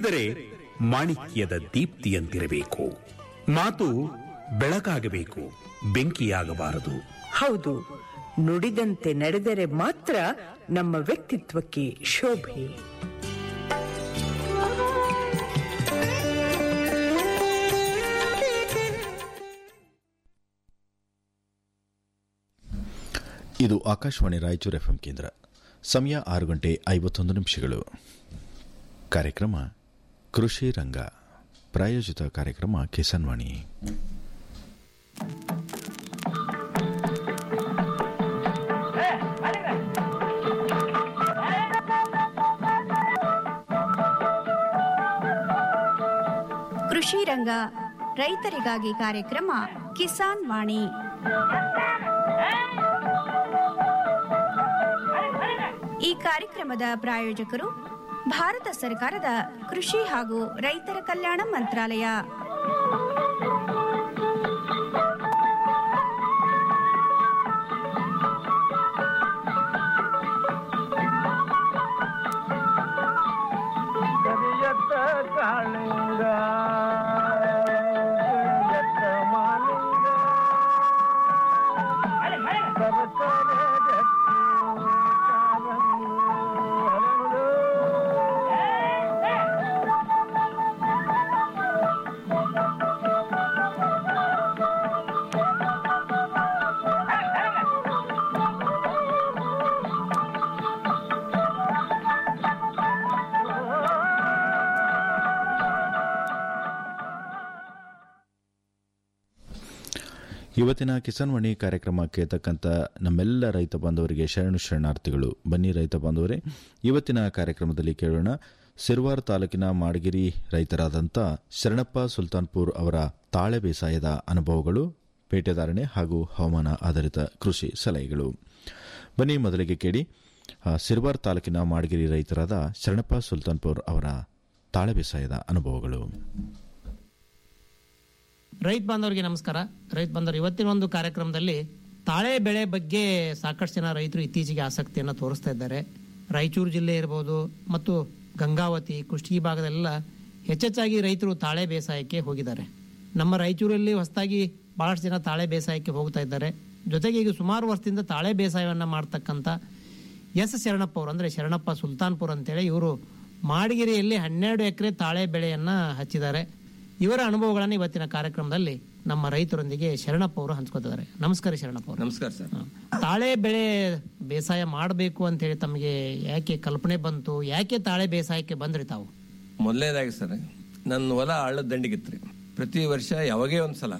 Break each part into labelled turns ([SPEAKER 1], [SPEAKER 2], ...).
[SPEAKER 1] ನುಡಿದರೆ ಮಾಣಿಕ್ಯದ ದೀಪ್ತಿಯಂತಿರಬೇಕು ಮಾತು ಬೆಳಕಾಗಬೇಕು ಬೆಂಕಿಯಾಗಬಾರದು
[SPEAKER 2] ಹೌದು ನುಡಿದಂತೆ ನಡೆದರೆ ಮಾತ್ರ ನಮ್ಮ ವ್ಯಕ್ತಿತ್ವಕ್ಕೆ ಶೋಭೆ
[SPEAKER 3] ಇದು ಆಕಾಶವಾಣಿ ರಾಯಚೂರು ಎಫ್ಎಂ ಕೇಂದ್ರ ಸಮಯ ಆರು ಗಂಟೆ ಐವತ್ತೊಂದು ನಿಮಿಷಗಳು ಕಾರ್ಯಕ್ರಮ ಕೃಷಿ ರಂಗ ಪ್ರಾಯೋಜಿತ ಕಾರ್ಯಕ್ರಮ ಕಿಸಾನ್ ವಾಣಿ
[SPEAKER 4] ಕೃಷಿ ರಂಗ ರೈತರಿಗಾಗಿ ಕಾರ್ಯಕ್ರಮ ಕಿಸಾನ್ ವಾಣಿ ಈ ಕಾರ್ಯಕ್ರಮದ ಪ್ರಾಯೋಜಕರು ಭಾರತ ಸರ್ಕಾರದ ಕೃಷಿ ಹಾಗೂ ರೈತರ ಕಲ್ಯಾಣ ಮಂತ್ರಾಲಯ
[SPEAKER 5] ಕರಿಯತ್ತ ಕಾಳಿಂಗ ಕರಿಯತ್ತ ಮಾಲಿಂಗ ಸರಸರ ಗಟ್ಟಿ ಕಾರಂಗಿ ಹರಳು.
[SPEAKER 3] ಇವತ್ತಿನ ಕಿಸಾನ್ ವಾಣಿ ಕಾರ್ಯಕ್ರಮ ಕೇಳ್ತಕ್ಕಂಥ ನಮ್ಮೆಲ್ಲ ರೈತ ಬಾಂಧವರಿಗೆ ಶರಣು ಶರಣಾರ್ಥಿಗಳು ಬನ್ನಿ ರೈತ ಬಾಂಧವರೇ ಇವತ್ತಿನ ಕಾರ್ಯಕ್ರಮದಲ್ಲಿ ಕೇಳೋಣ ಸಿರ್ವಾರ್ ತಾಲೂಕಿನ ಮಾಡಗಿರಿ ರೈತರಾದಂಥ ಶರಣಪ್ಪ ಸುಲ್ತಾನ್ಪುರ್ ಅವರ ತಾಳೆ ಬೇಸಾಯದ ಅನುಭವಗಳು ಪೇಟೆದಾರಣೆ ಹಾಗೂ ಹವಾಮಾನ ಆಧಾರಿತ ಕೃಷಿ ಸಲಹೆಗಳು ಬನ್ನಿ ಮೊದಲಿಗೆ ಕೇಳಿ ಆ, ಸಿರ್ವಾರ್ ತಾಲೂಕಿನ ಮಾಡಗಿರಿ ರೈತರಾದ ಶರಣಪ್ಪ ಸುಲ್ತಾನ್ಪುರ್ ಅವರ ತಾಳೆ ಬೇಸಾಯದ ಅನುಭವಗಳು
[SPEAKER 6] ರೈತ ಬಾಂಧವರಿಗೆ ನಮಸ್ಕಾರ ರೈತ ಬಾಂಧವರು ಇವತ್ತಿನ ಒಂದು ಕಾರ್ಯಕ್ರಮದಲ್ಲಿ ತಾಳೆ ಬೆಳೆ ಬಗ್ಗೆ ಸಾಕಷ್ಟು ಜನ ರೈತರು ಇತ್ತೀಚೆಗೆ ಆಸಕ್ತಿಯನ್ನು ತೋರಿಸ್ತಾ ಇದ್ದಾರೆ ರಾಯಚೂರು ಜಿಲ್ಲೆ ಇರ್ಬೋದು ಮತ್ತು ಗಂಗಾವತಿ ಕುಷ್ಟಗಿ ಭಾಗದಲ್ಲೆಲ್ಲ ಹೆಚ್ಚೆಚ್ಚಾಗಿ ರೈತರು ತಾಳೆ ಬೇಸಾಯಕ್ಕೆ ಹೋಗಿದ್ದಾರೆ ನಮ್ಮ ರಾಯಚೂರಲ್ಲಿ ಹೊಸದಾಗಿ ಬಹಳಷ್ಟು ಜನ ತಾಳೆ ಬೇಸಾಯಕ್ಕೆ ಹೋಗ್ತಾ ಇದ್ದಾರೆ ಜೊತೆಗೆ ಈಗ ಸುಮಾರು ವರ್ಷದಿಂದ ತಾಳೆ ಬೇಸಾಯವನ್ನು ಮಾಡ್ತಕ್ಕಂಥ ಎಸ್ ಶರಣಪ್ಪ ಅವರು ಅಂದರೆ ಶರಣಪ್ಪ ಸುಲ್ತಾನ್ಪುರ್ ಅಂತೇಳಿ ಇವರು ಮಾಡಗಿರಿಯಲ್ಲಿ ಹನ್ನೆರಡು ಎಕರೆ ತಾಳೆ ಬೆಳೆಯನ್ನ ಹಚ್ಚಿದ್ದಾರೆ ಇವರ ಅನುಭವಗಳನ್ನು ಇವತ್ತಿನ ಕಾರ್ಯಕ್ರಮದಲ್ಲಿ ನಮ್ಮ ರೈತರೊಂದಿಗೆ ಶರಣಪ್ಪ ಅವರು ಹಂಚ್ಕೋತಿದ್ದಾರೆ ನಮಸ್ಕಾರ ಶರಣಪ್ಪ ಅವರು
[SPEAKER 7] ನಮಸ್ಕಾರ ಸರ್
[SPEAKER 6] ತಾಳೆ ಬೆಳೆ ಬೇಸಾಯ ಮಾಡಬೇಕು ಅಂತ ಹೇಳಿ ತಮಗೆ ಯಾಕೆ ಕಲ್ಪನೆ ಬಂತು ಯಾಕೆ ತಾಳೆ ಬೇಸಾಯಕ್ಕೆ ಬಂದ್ರಿ ತಾವು
[SPEAKER 7] ಮೊದಲನೇದಾಗಿ ಸರ್ ನನ್ನ ಹೊಲ ಹಳ್ಳದ ದಂಡಿಗಿತ್ರಿ ಪ್ರತಿ ವರ್ಷ ಯಾವಾಗೇ ಒಂದು ಸಲ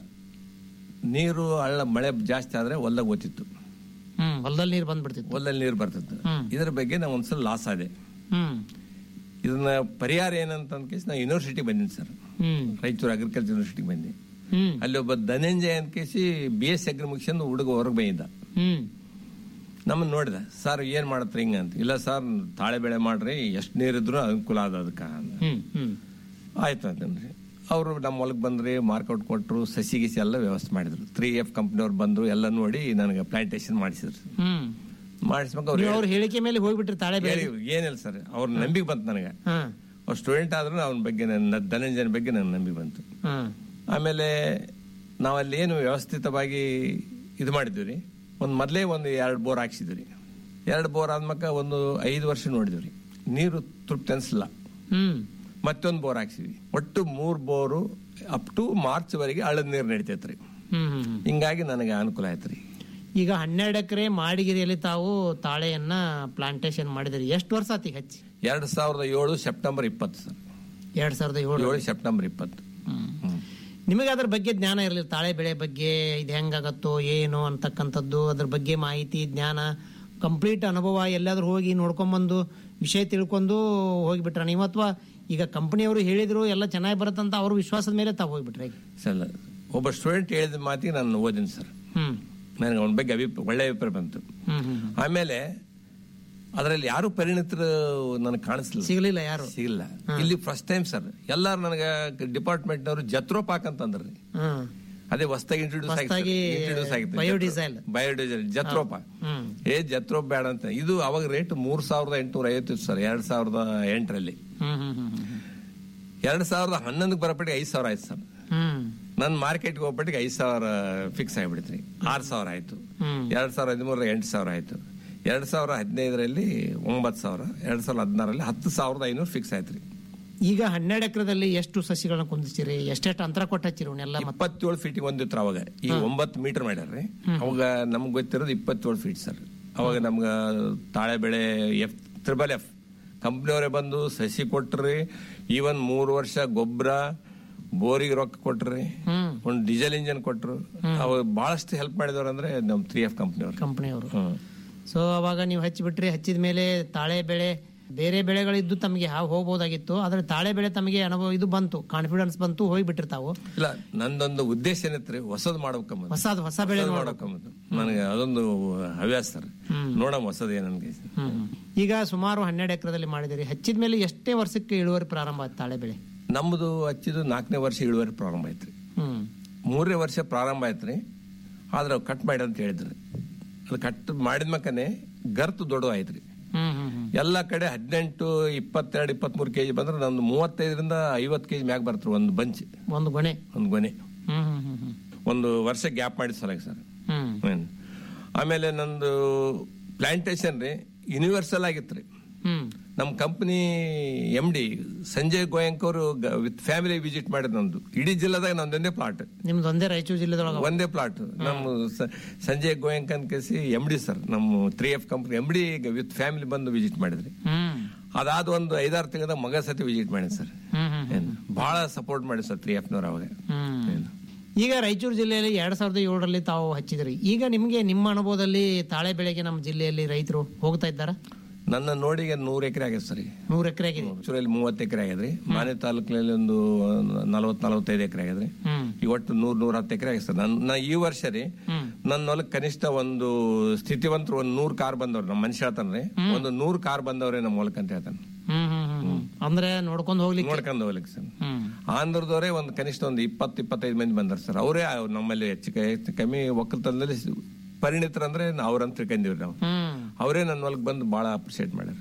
[SPEAKER 7] ನೀರು ಹಳ್ಳ ಮಳೆ ಜಾಸ್ತಿ ಆದ್ರೆ ಹೊಲ್ದಾಗ ಓದ್ತಿತ್ತು
[SPEAKER 6] ಹ್ಮ್ ಹೊಲದಲ್ಲಿ ನೀರು ಬಂದ್ಬಿಡ್ತಿತ್ತು
[SPEAKER 7] ಹೊಲದಲ್ಲಿ ನೀರು ಬರ್ತಿತ್ತು ಇದ್ರ ಬಗ್ಗೆ ನಾವು ಒಂದ್ಸಲ ಲಾಸ್ ಆದೆ
[SPEAKER 6] ಹ್ಮ್
[SPEAKER 7] ಇದನ್ನ ಪರಿಹಾರ ಏನಂತ ಕೇಸ್ ನಾ ಯೂನಿವರ್ಸಿಟಿ ಬಂದಿನಿ ಸರ್
[SPEAKER 6] ಹ್ಮ್
[SPEAKER 7] ರಾಯಚೂರು ಅಗ್ರಿಕಲ್ಚರ್ ಯೂನಿವರ್ಸಿಟಿಗೆ ಬಂದೆ
[SPEAKER 6] ಹ್ಮ್
[SPEAKER 7] ಅಲ್ಲಿ ಒಬ್ಬ ಧನಂಜಯ ಅಂತ ಕೇಸಿ ಬಿ ಎಸ್ ಅಗ್ರಿ ಮುಗಿಸ್ಕೊಂಡು ಹುಡುಗ ಹೊರಗೆ ಬಂದಿದ್ದ
[SPEAKER 6] ಹ್ಮ್
[SPEAKER 7] ನಮ್ಮನ್ನ ನೋಡಿದ ಸರ್ ಏನ್ ಮಾಡತ್ರಿ ಹಿಂಗ ಅಂತ ಇಲ್ಲ ಸರ್ ತಾಳೆ ಬೆಳೆ ಮಾಡ್ರಿ ಎಷ್ಟು ನೀರಿದ್ರು ಅನುಕೂಲ ಆದ ಅದಕ್ಕ ಅಂದ.
[SPEAKER 6] ಹ್ಮ್ ಹ್ಮ್
[SPEAKER 7] ಆಯ್ತು ಅಂತಂದ್ರಿ ಅವರು ನಮ್ಮ ಹೊಲಕ್ಕೆ ಬಂದ್ರಿ ಮಾರ್ಕೌಟ್ ಕೊಟ್ಟರು ಸಸಿ ಗಿಸಿ ಎಲ್ಲ ವ್ಯವಸ್ಥೆ ಮಾಡಿದ್ರು ತ್ರೀ ಎಫ್ ಕಂಪ್ನಿಯವ್ರು ಬಂದ್ರು ಎಲ್ಲ ನೋಡಿ ನನಗೆ ಪ್ಲಾಂಟೇಶನ್ ಮಾಡಿಸಿದ್ರು
[SPEAKER 6] ಹ್ಮ್
[SPEAKER 7] ಮಾಡಿಸ್ಬೇಕು ಅವ್ರು
[SPEAKER 6] ನೀವು ಅವ್ರ ಹೇಳಿಕೆ ಮೇಲೆ ಹೋಗ್ಬಿಟ್ರಿ ತಾಳೆ ಬೆಳೆ
[SPEAKER 7] ಹೇಳಿ- ಏನಿಲ್ಲ ಸರ್ ಅವ್ರ ನಂಬಿಕೆ ಬಂತು ನನಗೆ
[SPEAKER 6] ಹಾ
[SPEAKER 7] ಅವ್ರು ಸ್ಟೂಡೆಂಟ್ ಆದ್ರೂ ಅವನ ಬಗ್ಗೆ ನನ್ನ ಧನಂಜಯನ ಬಗ್ಗೆ ನನ್ನ ನಂಬಿಕೆ ಬಂತು
[SPEAKER 6] ಹಾ
[SPEAKER 7] ಆಮೇಲೆ ನಾವಲ್ಲಿ ಏನು ವ್ಯವಸ್ಥಿತವಾಗಿ ಇದು ಮಾಡಿದ್ವಿ ರೀ ಒಂದು ಮೊದಲೇ ಒಂದು ಎರಡು ಬೋರ್ ಹಾಕ್ಸಿದ್ವಿ ರೀ ಎರಡು ಬೋರ್ ಆದ್ಮಕ ಒಂದು ಐದು ವರ್ಷ ನೋಡಿದ್ವಿ ರೀ ನೀರು ತೃಪ್ತಿ ಅನ್ಸಲ್ಲ
[SPEAKER 6] ಹ್ಮ್
[SPEAKER 7] ಮತ್ತೊಂದು ಬೋರ್ ಹಾಕ್ಸಿದ್ವಿ ಒಟ್ಟು ಮೂರು ಬೋರು ಅಪ್ ಟು ಮಾರ್ಚ್ ವರೆಗೆ ಹಳ್ಳದ ನೀರು ನಡಿತೈತ್ರಿ
[SPEAKER 6] ಹ್ಮ್ ಹ್ಮ್ ಹ್ಮ್
[SPEAKER 7] ಹಿಂಗಾಗಿ ನನಗೆ ಅನುಕೂಲ ಆಯ್ತು ರೀ
[SPEAKER 6] ಈಗ ಹನ್ನೆರಡು ಎಕರೆ ಮಾಡಿಗಿರಿಯಲ್ಲಿ ತಾವು ತಾಳೆಯನ್ನ ಪ್ಲಾಂಟೇಶನ್ ಮಾಡಿದಿರಿ ಎಷ್ಟು ವರ್ಷ ಆತಿ ಹಚ್ಚಿ
[SPEAKER 7] ಎರಡು ಸಾವಿರದ ಏಳು ಸೆಪ್ಟೆಂಬರ್ ಇಪ್ಪತ್ತು ಸರ್
[SPEAKER 6] ಎರಡ್ ಸಾವಿರದ ಏಳು
[SPEAKER 7] ಏಳು ಸೆಪ್ಟೆಂಬರ್ ಇಪ್ಪತ್ತು ಹ್ಮ್.
[SPEAKER 6] ನಿಮಗೆ ಅದ್ರ ಬಗ್ಗೆ ಜ್ಞಾನ ಇರಲಿಲ್ಲ ತಾಳೆ ಬೆಳೆ ಬಗ್ಗೆ ಇದು ಹೆಂಗಾಗತ್ತೋ ಏನು ಅಂತಕ್ಕಂಥದ್ದು ಅದ್ರ ಬಗ್ಗೆ ಮಾಹಿತಿ ಜ್ಞಾನ ಕಂಪ್ಲೀಟ್ ಅನುಭವ ಎಲ್ಲಾದ್ರೂ ಹೋಗಿ ನೋಡ್ಕೊಂಬಂದು ವಿಷಯ ತಿಳ್ಕೊಂಡು ಹೋಗಿಬಿಟ್ರ ನೀವು ಅಥವಾ ಈಗ ಕಂಪನಿಯವರು ಹೇಳಿದ್ರು ಎಲ್ಲ ಚೆನ್ನಾಗಿ ಬರುತ್ತಂತ ಅವ್ರ ವಿಶ್ವಾಸದ ಮೇಲೆ ತಾವು ಹೋಗ್ಬಿಟ್ರೆ
[SPEAKER 7] ಸರ್ ಒಬ್ಬ ಸ್ಟೂಡೆಂಟ್ ಹೇಳಿದ ಮಾತಿಗೆ ನಾನು ಓದಿನಿ ಸರ್
[SPEAKER 6] ಹ್ಮ್
[SPEAKER 7] ನನಗೆ ಅವನ ಬಗ್ಗೆ ಅಭಿಪ್ರಾಯ ಒಳ್ಳೆ ಅಭಿಪ್ರಾಯ ಬಂತು
[SPEAKER 6] ಹ್ಮ್ ಹ್ಮ್
[SPEAKER 7] ಆಮೇಲೆ ಅದರಲ್ಲಿ ಯಾರು ಪರಿಣಿತರು ನನಗೆ ಕಾಣಿಸ್ಲಿಲ್ಲ
[SPEAKER 6] ಸಿಗ್ಲಿಲ್ಲ ಯಾರು
[SPEAKER 7] ಸಿಗಲ್ಲ ಇಲ್ಲಿ ಫಸ್ಟ್ ಟೈಮ್ ಸರ್ ಎಲ್ಲಾರು ನನಗೆ ಡಿಪಾರ್ಟ್ಮೆಂಟ್ ನವರು ಜತ್ರೋಪಾಕ್ ಅಂತಂದ್ರಿ
[SPEAKER 6] ಹ್ಮ್
[SPEAKER 7] ಅದೇ ಹೊಸದಾಗಿ ಇಂಟ್ರೊಡ್ಯೂಸ್
[SPEAKER 6] ಹೊಸ್ದಾಗಿ biodiesel.
[SPEAKER 7] ಬಯೋಡೀಸೆಲ್ ಜತ್ರೋಪ
[SPEAKER 6] ಹ್ಮ್
[SPEAKER 7] ಏ ಜತ್ರೋಪ್ ಬೇಡ ಅಂತ ಇದು ಅವಾಗ ರೇಟ್ ಮೂರ್ ಸಾವಿರದ ಎಂಟುನೂರ ಐವತ್ತು ಸರ್ ಎರಡ್ ಸಾವಿರದ ಎಂಟರಲ್ಲಿ
[SPEAKER 6] ಹ್ಮ್ ಹ್ಮ್ ಹ್ಮ್ ಹ್ಮ್
[SPEAKER 7] ಎರಡ್ ಸಾವಿರದ ಹನ್ನೊಂದಕ್ಕೆ ಬರೋಪಟ್ಟಿಗೆ ಐದು ಸಾವಿರ ಆಯ್ತು ಸರ್
[SPEAKER 6] ಹ್ಮ್
[SPEAKER 7] ನನ್ನ ಮಾರ್ಕೆಟ್ಗೆ ಹೋಗ್ಬಿಟ್ಟಿಗೆ ಐದು ಸಾವಿರ ಫಿಕ್ಸ್ ಆಗಿಬಿಡ್ತೀನಿ ಆರು ಸಾವಿರ ಆಯ್ತು ಎರಡ್ ಸಾವಿರದ ಹದಿಮೂರರ ಎಂಟು ಸಾವಿರ ಆಯ್ತು ಎರಡ್ ಸಾವಿರ ಹದಿನೈದರಲ್ಲಿ ಒಂಬತ್ತು ಸಾವಿರ ಎರಡ್ ಸಾವಿರದ ಹದಿನಾರಲ್ಲಿ ಹತ್ತು ಸಾವಿರದ ಐನೂರು ಫಿಕ್ಸ್ ಆಯ್ತು ರೀ
[SPEAKER 6] ಈಗ ಹನ್ನೆರಡು ಎಕರೆದಲ್ಲಿ ಎಷ್ಟು ಸಸಿಗಳನ್ನ ಕುಂದಿಸ್ತೀರಿ ಎಷ್ಟೆಷ್ಟು ಅಂತರ ಕೊಟ್ಟು ಹಚ್ಚಿರಿ ಅವನ್ನೆಲ್ಲ ಮತ್ತೆ
[SPEAKER 7] ಇಪ್ಪತ್ತೇಳು ಫೀಟಿಗೆ ಒಂದಿತ್ತು ಅವಾಗ ಈಗ ಒಂಬತ್ತು ಮೀಟರ್ ಮಾಡ್ಯಾರ್ರಿ ಅವಾಗ ನಮ್ಗೆ ಗೊತ್ತಿರೋದು ಇಪ್ಪತ್ತೇಳು ಫೀಟ್ ಸರ್ ಅವಾಗ ನಮ್ಗೆ ತಾಳೆ ಬೆಳೆ ಎಫ್ ತ್ರಿಬಲ್ ಎಫ್ ಕಂಪ್ನಿಯವರೇ ಬಂದು ಸಸಿ ಕೊಟ್ರಿ ಈವನ್ ಮೂರು ವರ್ಷ ಗೊಬ್ಬರ ಬೋರಿಗೆ ರೊಕ್ಕ ಕೊಟ್ರಿ ಒಂದು ಡೀಸೆಲ್ ಇಂಜನ್ ಕೊಟ್ರು ಅವಾಗ ಬಹಳಷ್ಟು ಹೆಲ್ಪ್ ಮಾಡಿದವ್ರು ಅಂದ್ರೆ ನಮ್ ತ್ರೀ ಎಫ್ ಕಂಪ್ನಿಯವ್ರು
[SPEAKER 6] ಕಂಪನಿಯವರು
[SPEAKER 7] ಹ್ಮ್
[SPEAKER 6] ಸೊ ಅವಾಗ ನೀವು ಹಚ್ಚಿಬಿಟ್ರಿ ಹಚ್ಚಿದ ಮೇಲೆ ತಾಳೆ ಬೆಳೆ ಬೇರೆ ಬೆಳೆಗಳಿದ್ದು ತಮಗೆ ಹಾವು ಹೋಗ್ಬೋದಾಗಿತ್ತು ಆದ್ರೆ ತಾಳೆ ಬೆಳೆ ತಮಗೆ ಅನುಭವ ಇದು ಬಂತು ಕಾನ್ಫಿಡೆನ್ಸ್ ಬಂತು ಹೋಗ್ಬಿಟ್ಟಿರ್ತಾವು
[SPEAKER 7] ಇಲ್ಲ ನಂದೊಂದು ಉದ್ದೇಶ ಏನೈತ್ರಿ ಹೊಸದ್ ಮಾಡ್ಬೇಕಂಬ
[SPEAKER 6] ಹೊಸದು ಹೊಸ ಬೆಳೆ ನೋಡ
[SPEAKER 7] ಮಾಡ್ಬೇಕಂಬುದು ನನಗೆ ಅದೊಂದು ಹವ್ಯಾಸ ಸರ್ ನೋಡಮ್ ಹೊಸದ್ ಏನನ್ಗೆ
[SPEAKER 6] ಈಗ ಸುಮಾರು ಹನ್ನೆರಡು ಎಕರೆದಲ್ಲಿ ಮಾಡಿದಿರಿ ಹಚ್ಚಿದ ಮೇಲೆ ಎಷ್ಟೇ ವರ್ಷಕ್ಕೆ ಇಳುವರಿ ಪ್ರಾರಂಭ ಆಯ್ತು ತಾಳೆ ಬೆಳೆ
[SPEAKER 7] ನಮ್ದು ಹಚ್ಚಿದ್ದು ನಾಲ್ಕನೇ ವರ್ಷ ಇಳುವರಿ ಪ್ರಾರಂಭ ಆಯ್ತ್ರಿ
[SPEAKER 6] ಹ್ಮ್
[SPEAKER 7] ಮೂರನೇ ವರ್ಷ ಪ್ರಾರಂಭ ಆಯ್ತ್ರಿ ಆದ್ರೆ ಅವ್ ಕಟ್ ಮಾಡಿ ಅಂತ ಹೇಳಿದ್ರಿ ಅದು ಕಟ್ ಮಾಡಿದ್ಮಕ್ಕನೆ ಗರ್ತು ದೊಡ್ಡ ಆಯ್ತ್ರಿ
[SPEAKER 6] ಹ್ಮ್ ಹ್ಮ್ ಹ್ಮ್
[SPEAKER 7] ಎಲ್ಲಾ ಕಡೆ ಹದಿನೆಂಟು ಇಪ್ಪತ್ತೆರಡು ಇಪ್ಪತ್ಮೂರು ಕೆಜಿ ಬಂದ್ರೆ ನಮ್ದು ಮೂವತ್ತೈದರಿಂದ ಐವತ್ತು ಕೆಜಿ ಮ್ಯಾಗ ಬರ್ತ್ರಿ ಒಂದು ಬಂಚ್
[SPEAKER 6] ಒಂದು ಗೊನೆ
[SPEAKER 7] ಒಂದು ಗೊನೆ
[SPEAKER 6] ಹ್ಮ್ ಹ್ಮ್ ಹ್ಮ್ ಹ್ಮ್
[SPEAKER 7] ಒಂದು ವರ್ಷ ಗ್ಯಾಪ್ ಮಾಡಿದ ಸಲಗ ಸರ್
[SPEAKER 6] ಹ್ಮ್
[SPEAKER 7] ಹ್ಮ್. ಆಮೇಲೆ ನಂದು ಪ್ಲಾಂಟೇಶನ್ ರೀ ಯೂನಿವರ್ಸಲ್ ಆಗಿತ್ತು ರೀ
[SPEAKER 6] ಹ್ಮ್
[SPEAKER 7] ನಮ್ಮ company M D Sanjay Goenka ಅವರು ವಿತ್ ಫ್ಯಾಮಿಲಿ ವಿಸಿಟ್ ಮಾಡಿದ್ ನಮ್ದು ಇಡೀ ಜಿಲ್ಲೆದಾಗ ನಮ್ದೊಂದೇ ಪ್ಲಾಟ್
[SPEAKER 6] ನಿಮ್ದು ಒಂದೇ ರಾಯಚೂರು ಜಿಲ್ಲೆದೊಳಗ
[SPEAKER 7] ಒಂದೇ ಪ್ಲಾಟ್ ನಮ್ಮ ಸ- ಸಂಜಯ್ ಗೋಯಂಕ್ ಅಂತ ಕೇಸಿ ಎಂ ಡಿ ಸರ್ ನಮ್ಮ three F company M D with family ಬಂದು ವಿಸಿಟ್ ಮಾಡಿದ್ರಿ
[SPEAKER 6] ಹ್ಮ್
[SPEAKER 7] ಅದಾದ ಒಂದು ಐದಾರು ತಿಂಗಳ ಮಗ ಸತಿ ವಿಸಿಟ್ ಮಾಡಿ ಸರ್
[SPEAKER 6] ಹ್ಮ್ ಹ್ಮ್
[SPEAKER 7] ಏನು ಬಹಳ ಸಪೋರ್ಟ್ ಮಾಡಿ ಸರ್ ತ್ರೀ ಎಫ್ನವ್ರು ಅವಾಗ
[SPEAKER 6] ಹ್ಮ್
[SPEAKER 7] ಏನು.
[SPEAKER 6] ಈಗ ರಾಯಚೂರು ಜಿಲ್ಲೆಯಲ್ಲಿ ಎರಡ್ ಸಾವಿರದ ಏಳರಲ್ಲಿ ತಾವು ಹಚ್ಚಿದ್ರಿ ಈಗ ನಿಮ್ಗೆ ನಿಮ್ಮ ಅನುಭವದಲ್ಲಿ ತಾಳೆ ಬೆಳೆಗೆ ನಮ್ಮ ಜಿಲ್ಲೆಯಲ್ಲಿ ರೈತರು ಹೋಗ್ತಾ ಇದ್ದಾರ
[SPEAKER 7] ನನ್ನ ನೋಡಿಗೆ ನೂರು ಎಕರೆ ಆಗ್ಯದ ಸರ್ ಈಗ.
[SPEAKER 6] ನೂರು ಎಕರೆ ಆಗಿದೆ
[SPEAKER 7] ಚೂರಲ್ಲಿ ಮೂವತ್ತು ಎಕರೆ ಆಗ್ಯದ್ರಿ ಮಾನೆ ತಾಲೂಕಿನಲ್ಲಿ ಒಂದು ನಲವತ್ ನಲವತ್ತೈದು ಎಕರೆ ಆಗ್ಯದ್ರಿ
[SPEAKER 6] ಹ್ಮ್
[SPEAKER 7] ಈಗ ಒಟ್ಟು ನೂರ್ ನೂರ ಹತ್ತು ಎಕರೆ ಆಗಿದೆ ಸರ್ ನನ್ ನಾ ಈ ವರ್ಷ ರೀ ನನ್ನ ಹೊಲಕ್ಕೆ ಕನಿಷ್ಠ ಒಂದು ಸ್ಥಿತಿವಂತರು ಒಂದ್ ನೂರ್ ಕಾರ್ ಬಂದವ್ರು ನಮ್ಮ ಮನುಷ್ಯ ಹೇಳ್ತಾನ್ರಿ ಒಂದು ನೂರ್ ಕಾರ್ ಬಂದವ್ರೆ ನಮ್ಮ ಹೊಲಕ್ಕೆ ಅಂತ ಹೇಳ್ತಾನೆ
[SPEAKER 6] ಹ್ಮ್ ಹ್ಮ್ ಹ್ಮ್ ಹ್ಮ್ ಅಂದ್ರೆ ನೋಡ್ಕೊಂಡು ಹೋಗ್ಲಿಕ್ಕೆ
[SPEAKER 7] ನೋಡ್ಕೊಂಡು ಹೋಗ್ಲಿಕ್ಕೆ ಸರ್
[SPEAKER 6] ಹ್ಮ್
[SPEAKER 7] ಆಂಧ್ರದವರೇ ಒಂದು ಕನಿಷ್ಠ ಒಂದು ಇಪ್ಪತ್ತು ಇಪ್ಪತ್ತೈದು ಮಂದಿ ಬಂದಾರ ಸರ್ ಅವರೇ ನಮ್ಮಲ್ಲಿ ಹೆಚ್ಚು ಕ- ಹೆಚ್ಚು ಕಮ್ಮಿ ಒಕ್ಕಲ್ತನದಲ್ಲಿ ಪರಿಣಿತರಂದ್ರೆ ಅವ್ರಂತ ತಿಳ್ಕೊಂಡಿವ್ರಿ ನಾವು
[SPEAKER 6] ಹ್ಮ್
[SPEAKER 7] ಅವರೇ ನನ್ನ ಹೊಲಕ್ಕೆ ಬಂದು ಬಹಳ ಅಪ್ರಿಶಿಯೇಟ್ ಮಾಡ್ಯಾರ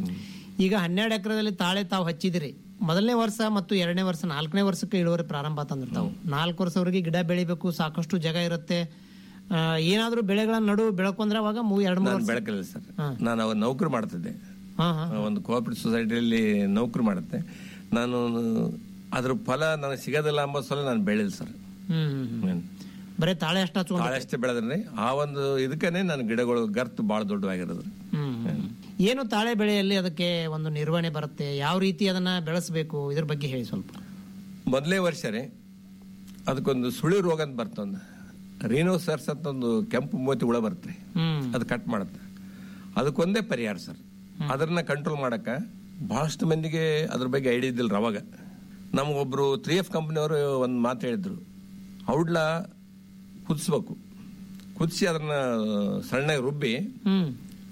[SPEAKER 6] ಈಗ ಹನ್ನೆರಡು ಎಕರೆದಲ್ಲಿ ತಾಳೆ ತಾವು ಹಚ್ಚಿದಿರಿ ಮೊದಲನೇ ವರ್ಷ ಮತ್ತು ಎರಡನೇ ವರ್ಷ ನಾಲ್ಕನೇ ವರ್ಷಕ್ಕೆ ಇಳುವರಿ ಪ್ರಾರಂಭ ತಂದಿರ್ತಾವು ನಾಲ್ಕು ವರ್ಷವರೆಗೆ ಗಿಡ ಬೆಳಿಬೇಕು ಸಾಕಷ್ಟು ಜಾಗ ಇರುತ್ತೆ ಆ, ಏನಾದ್ರೂ ಬೆಳೆಗಳನ್ನ ನಡು ಬೆಳಕೊಂಡ್ರೆ ಅವಾಗ ಮೂ ಎರಡು ಮೂರು
[SPEAKER 7] ನಾನು
[SPEAKER 6] ವರ್ಷ
[SPEAKER 7] ಬೆಳಕಲ್ಲ ಸರ್ ನಾನು ಅವಾಗ ನೌಕರಿ ಮಾಡ್ತಿದ್ದೆ
[SPEAKER 6] ಹಾ ಹಾ
[SPEAKER 7] ಒಂದು ಕೋಆಪರೇಟಿವ್ ಸೊಸೈಟಿಯಲ್ಲಿ ನೌಕರಿ ಮಾಡುತ್ತೆ ನಾನು ಅದ್ರ ಫಲ ನನಗೆ ಸಿಗೋದಿಲ್ಲ ಎಂಬ ಸಲ ನಾನು ಬೆಳೆದಿಲ್ಲ ಸರ್
[SPEAKER 6] ಹ್ಮ್ ಹ್ಮ್ ಹ್ಮ್. ಬರೀ ತಾಳೆ ಅಷ್ಟ ಹಚ್ಕೊಂಡು
[SPEAKER 7] ಭಾಳಷ್ಟೇ ಬೆಳೆದ್ರಿ ಆ ಒಂದು ಇದಕ್ಕನೆ ನನ್ನ ಗಿಡಗಳು ಗರ್ತು ಭಾಳ ದೊಡ್ಡವಾಗಿರೋದು
[SPEAKER 6] ಹ್ಮ್ ಹ್ಮ್. ಏನು ತಾಳೆ ಬೆಳೆಯಲ್ಲಿ ಅದಕ್ಕೆ ಒಂದು ನಿರ್ವಹಣೆ ಬರುತ್ತೆ ಯಾವ ರೀತಿ ಅದನ್ನ ಬೆಳೆಸಬೇಕು ಇದ್ರ ಬಗ್ಗೆ ಹೇಳಿ ಸ್ವಲ್ಪ
[SPEAKER 7] ಮೊದಲೇ ವರ್ಷ ರೀ ಅದಕ್ಕೊಂದು ಸುಳಿ ರೋಗ ಅಂತ ಬರ್ತೊಂದು ರೀನೋಸರ್ಸ್ ಅಂತ ಒಂದು ಕೆಂಪು ಮೋತಿ ಹುಳ ಬರುತ್ತೆ
[SPEAKER 6] ಹ್ಮ್
[SPEAKER 7] ಅದು ಕಟ್ ಮಾಡುತ್ತೆ ಅದಕ್ಕೊಂದೇ ಪರಿಹಾರ ಸರ್ ಅದನ್ನ ಕಂಟ್ರೋಲ್ ಮಾಡಕ ಬಹಳಷ್ಟು ಮಂದಿಗೆ ಅದ್ರ ಬಗ್ಗೆ ಐಡಿಯಾ ಇದ್ದಿಲ್ಲ ಅವಾಗ ನಮಗೊಬ್ರು ತ್ರೀ ಎಫ್ ಕಂಪ್ನಿಯವರು ಒಂದು ಮಾತು ಹೇಳಿದ್ರು ಔಡ್ಲ ಕುದಿಸ್ಬೇಕು ಕುದಿಸಿ ಅದನ್ನ ಸಣ್ಣಗೆ ರುಬ್ಬಿ
[SPEAKER 6] ಹ್ಮ್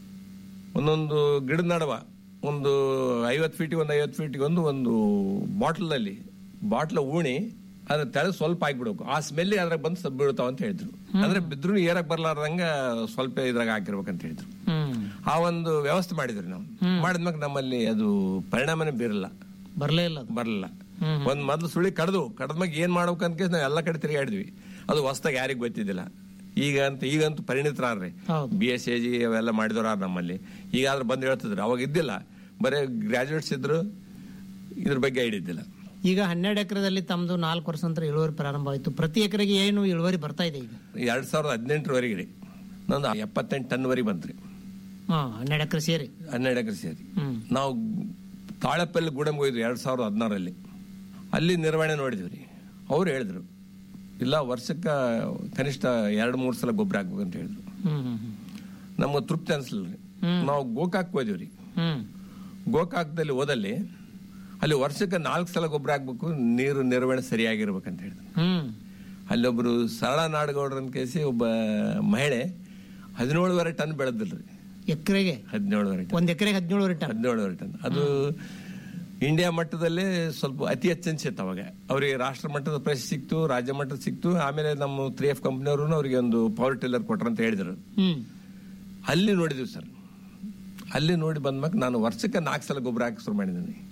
[SPEAKER 7] ಒಂದೊಂದು ಗಿಡದ ನಡುವ ಒಂದು ಐವತ್ತು ಫೀಟಿಗೆ ಒಂದು ಐವತ್ತು ಫೀಟಿಗೆ ಒಂದು ಒಂದು ಬಾಟ್ಲಲ್ಲಿ ಬಾಟ್ಲ ಉಣಿ ಅದ್ರ ತೆಳಗ್ ಸ್ವಲ್ಪ ಹಾಕ್ಬಿಡ್ಬೇಕು ಆ ಸ್ಮೆಲ್ ಅದ್ರಾಗ ಬಂದು ಸಬ್ ಬೀಳ್ತಾವ ಅಂತ ಹೇಳಿದ್ರು ಅಂದ್ರೆ ಬಿದ್ರು ಏರಕ್ ಬರ್ಲಾರ್ದಂಗ ಸ್ವಲ್ಪ ಇದ್ರಾಗ ಹಾಕಿರ್ಬೇಕಂತ ಹೇಳಿದ್ರು
[SPEAKER 6] ಹ್ಮ್
[SPEAKER 7] ಆ ಒಂದು ವ್ಯವಸ್ಥೆ ಮಾಡಿದ್ರಿ ನಾವು ಮಾಡಿದ್ಮ್ಯಾಗ ನಮ್ಮಲ್ಲಿ ಅದು ಪರಿಣಾಮನೇ ಬೀರಲ್ಲ
[SPEAKER 6] ಬರ್ಲೇ ಇಲ್ಲ ಅದು
[SPEAKER 7] ಬರಲಿಲ್ಲ ಒಂದ್ ಮೊದ್ಲು ಸುಳಿ ಕಡ್ದು ಕಡ್ದ್ಮ್ಯಾಗ ಏನ್ ಮಾಡ್ಬೇಕು ಅಂತ ನಾವು ಎಲ್ಲ ಕಡೆ ತಿರುಗಾಡಿದ್ವಿ ಅದು ಹೊಸ್ದಾಗಿ ಯಾರಿಗೂ ಗೊತ್ತಿದ್ದಿಲ್ಲ ಈಗ ಅಂತ ಈಗಂತೂ ಪರಿಣಿತರಾರ್ರಿ
[SPEAKER 6] ಹೌದು.
[SPEAKER 7] ಬಿ ಎಸ್ ಎ ಜಿ ಅವೆಲ್ಲ ಮಾಡಿದವ್ರ ನಮ್ಮಲ್ಲಿ ಈಗ ಆದ್ರೆ ಬಂದು ಹೇಳ್ತಿದ್ರು ಅವಾಗ ಇದ್ದಿಲ್ಲ ಬರೀ ಗ್ರಾಜುಯೇಟ್ಸ್ ಇದ್ರು ಇದ್ರ ಬಗ್ಗೆ ಐಡಿಯಾ ಇದ್ದಿಲ್ಲ
[SPEAKER 6] ಈಗ ಹನ್ನೆರಡು ಎಕರೆದಲ್ಲಿ ತಮ್ದು ನಾಲ್ಕು ವರ್ಷ ನಂತರ ಇಳುವರಿ ಪ್ರಾರಂಭ ಆಯ್ತು ಪ್ರತಿ ಎಕರೆಗೆ ಏನು ಇಳುವರಿ ಬರ್ತಾ ಇದೆ ಈಗ
[SPEAKER 7] ಎರಡ್ ಸಾವಿರದ ಹದಿನೆಂಟರವರೆಗೆ ರೀ ನಂದು ಎಪ್ಪತ್ತೆಂಟು ಟನ್ವರೆಗೆ ಬಂತ್ರಿ
[SPEAKER 6] ಹಾ ಹನ್ನೆರಡು ಎಕರೆ ಸೇರಿ
[SPEAKER 7] ಹನ್ನೆರಡು ಎಕರೆ ಸೇರಿ
[SPEAKER 6] ಹ್ಮ್
[SPEAKER 7] ನಾವು ತಾಳೆಪಲ್ಲಿ ಗೂಡಂಗೆ ಹೋಗಿದ್ವಿ ಎರಡ್ ಸಾವಿರದ ಹದಿನಾರರಲ್ಲಿ ಅಲ್ಲಿ ನಿರ್ವಹಣೆ ನೋಡಿದ್ವಿ ರೀ ಅವ್ರು ಹೇಳಿದ್ರು ಇಲ್ಲ ವರ್ಷಕ್ಕೆ ಕನಿಷ್ಠ ಎರಡು ಮೂರು ಸಲ ಗೊಬ್ಬರ ಹಾಕ್ಬೇಕು ಅಂತ ಹೇಳಿದ್ರು
[SPEAKER 6] ಹ್ಮ್ ಹ್ಮ್ ಹ್ಮ್.
[SPEAKER 7] ನಮ್ಗೆ ತೃಪ್ತಿ ಅನ್ಸಲಿಲ್ಲ ರೀ ನಾವು ಗೋಕಾಕ್ ಹೋದಿವಿ ರೀ
[SPEAKER 6] ಹ್ಮ್
[SPEAKER 7] ಗೋಕಾಕ್ದಲ್ಲಿ ಹೋದಲ್ಲಿ ಅಲ್ಲಿ ವರ್ಷಕ್ಕೆ ನಾಲ್ಕು ಸಲ ಗೊಬ್ಬರ ಹಾಕ್ಬೇಕು ನೀರು ನಿರ್ವಹಣೆ ಸರಿಯಾಗಿರ್ಬೇಕಂತ ಹೇಳಿದ್ರು
[SPEAKER 6] ಹ್ಮ್
[SPEAKER 7] ಅಲ್ಲೊಬ್ರು ಸರಳ ನಾಡಗೌಡ್ರನ್ ಕೇಸಿ ಒಬ್ಬ ಮಹಿಳೆ ಹದಿನೇಳುವರೆ ಟನ್ ಬೆಳೆದಿಲ್ರಿ
[SPEAKER 6] ಎಕರೆಗೆ
[SPEAKER 7] ಹದಿನೇಳುವರೆ ಟನ್
[SPEAKER 6] ಒಂದ್ ಎಕರೆಗೆ ಹದಿನೇಳುವರೆ ಟನ್
[SPEAKER 7] ಹದಿನೇಳುವರೆ ಟನ್ ಅದು ಇಂಡಿಯಾ ಮಟ್ಟದಲ್ಲೇ ಸ್ವಲ್ಪ ಅತಿ ಹೆಚ್ಚು ಅನ್ಸಿತ್ತು ಅವಾಗ ಅವರಿಗೆ ರಾಷ್ಟ್ರ ಮಟ್ಟದ ಪ್ರಶಸ್ತಿ ಸಿಕ್ತು ರಾಜ್ಯ ಮಟ್ಟದ ಸಿಕ್ತು ಆಮೇಲೆ ನಮ್ಮ ತ್ರೀ ಎಫ್ ಕಂಪ್ನಿಯವರು ಅವರಿಗೆ ಒಂದು ಪವರ್ ಟಿಲ್ಲರ್ ಕೊಟ್ರಂತ ಹೇಳಿದ್ರು
[SPEAKER 6] ಹ್ಮ್
[SPEAKER 7] ಅಲ್ಲಿ ನೋಡಿದ್ವಿ ಸರ್ ಅಲ್ಲಿ ನೋಡಿ ಬಂದ್ಮ್ಯಾಗ ನಾನು ವರ್ಷಕ್ಕೆ ನಾಲ್ಕು ಸಲ ಗೊಬ್ಬರ ಹಾಕಿ ಶುರು ಮಾಡಿದ್ದೀನಿ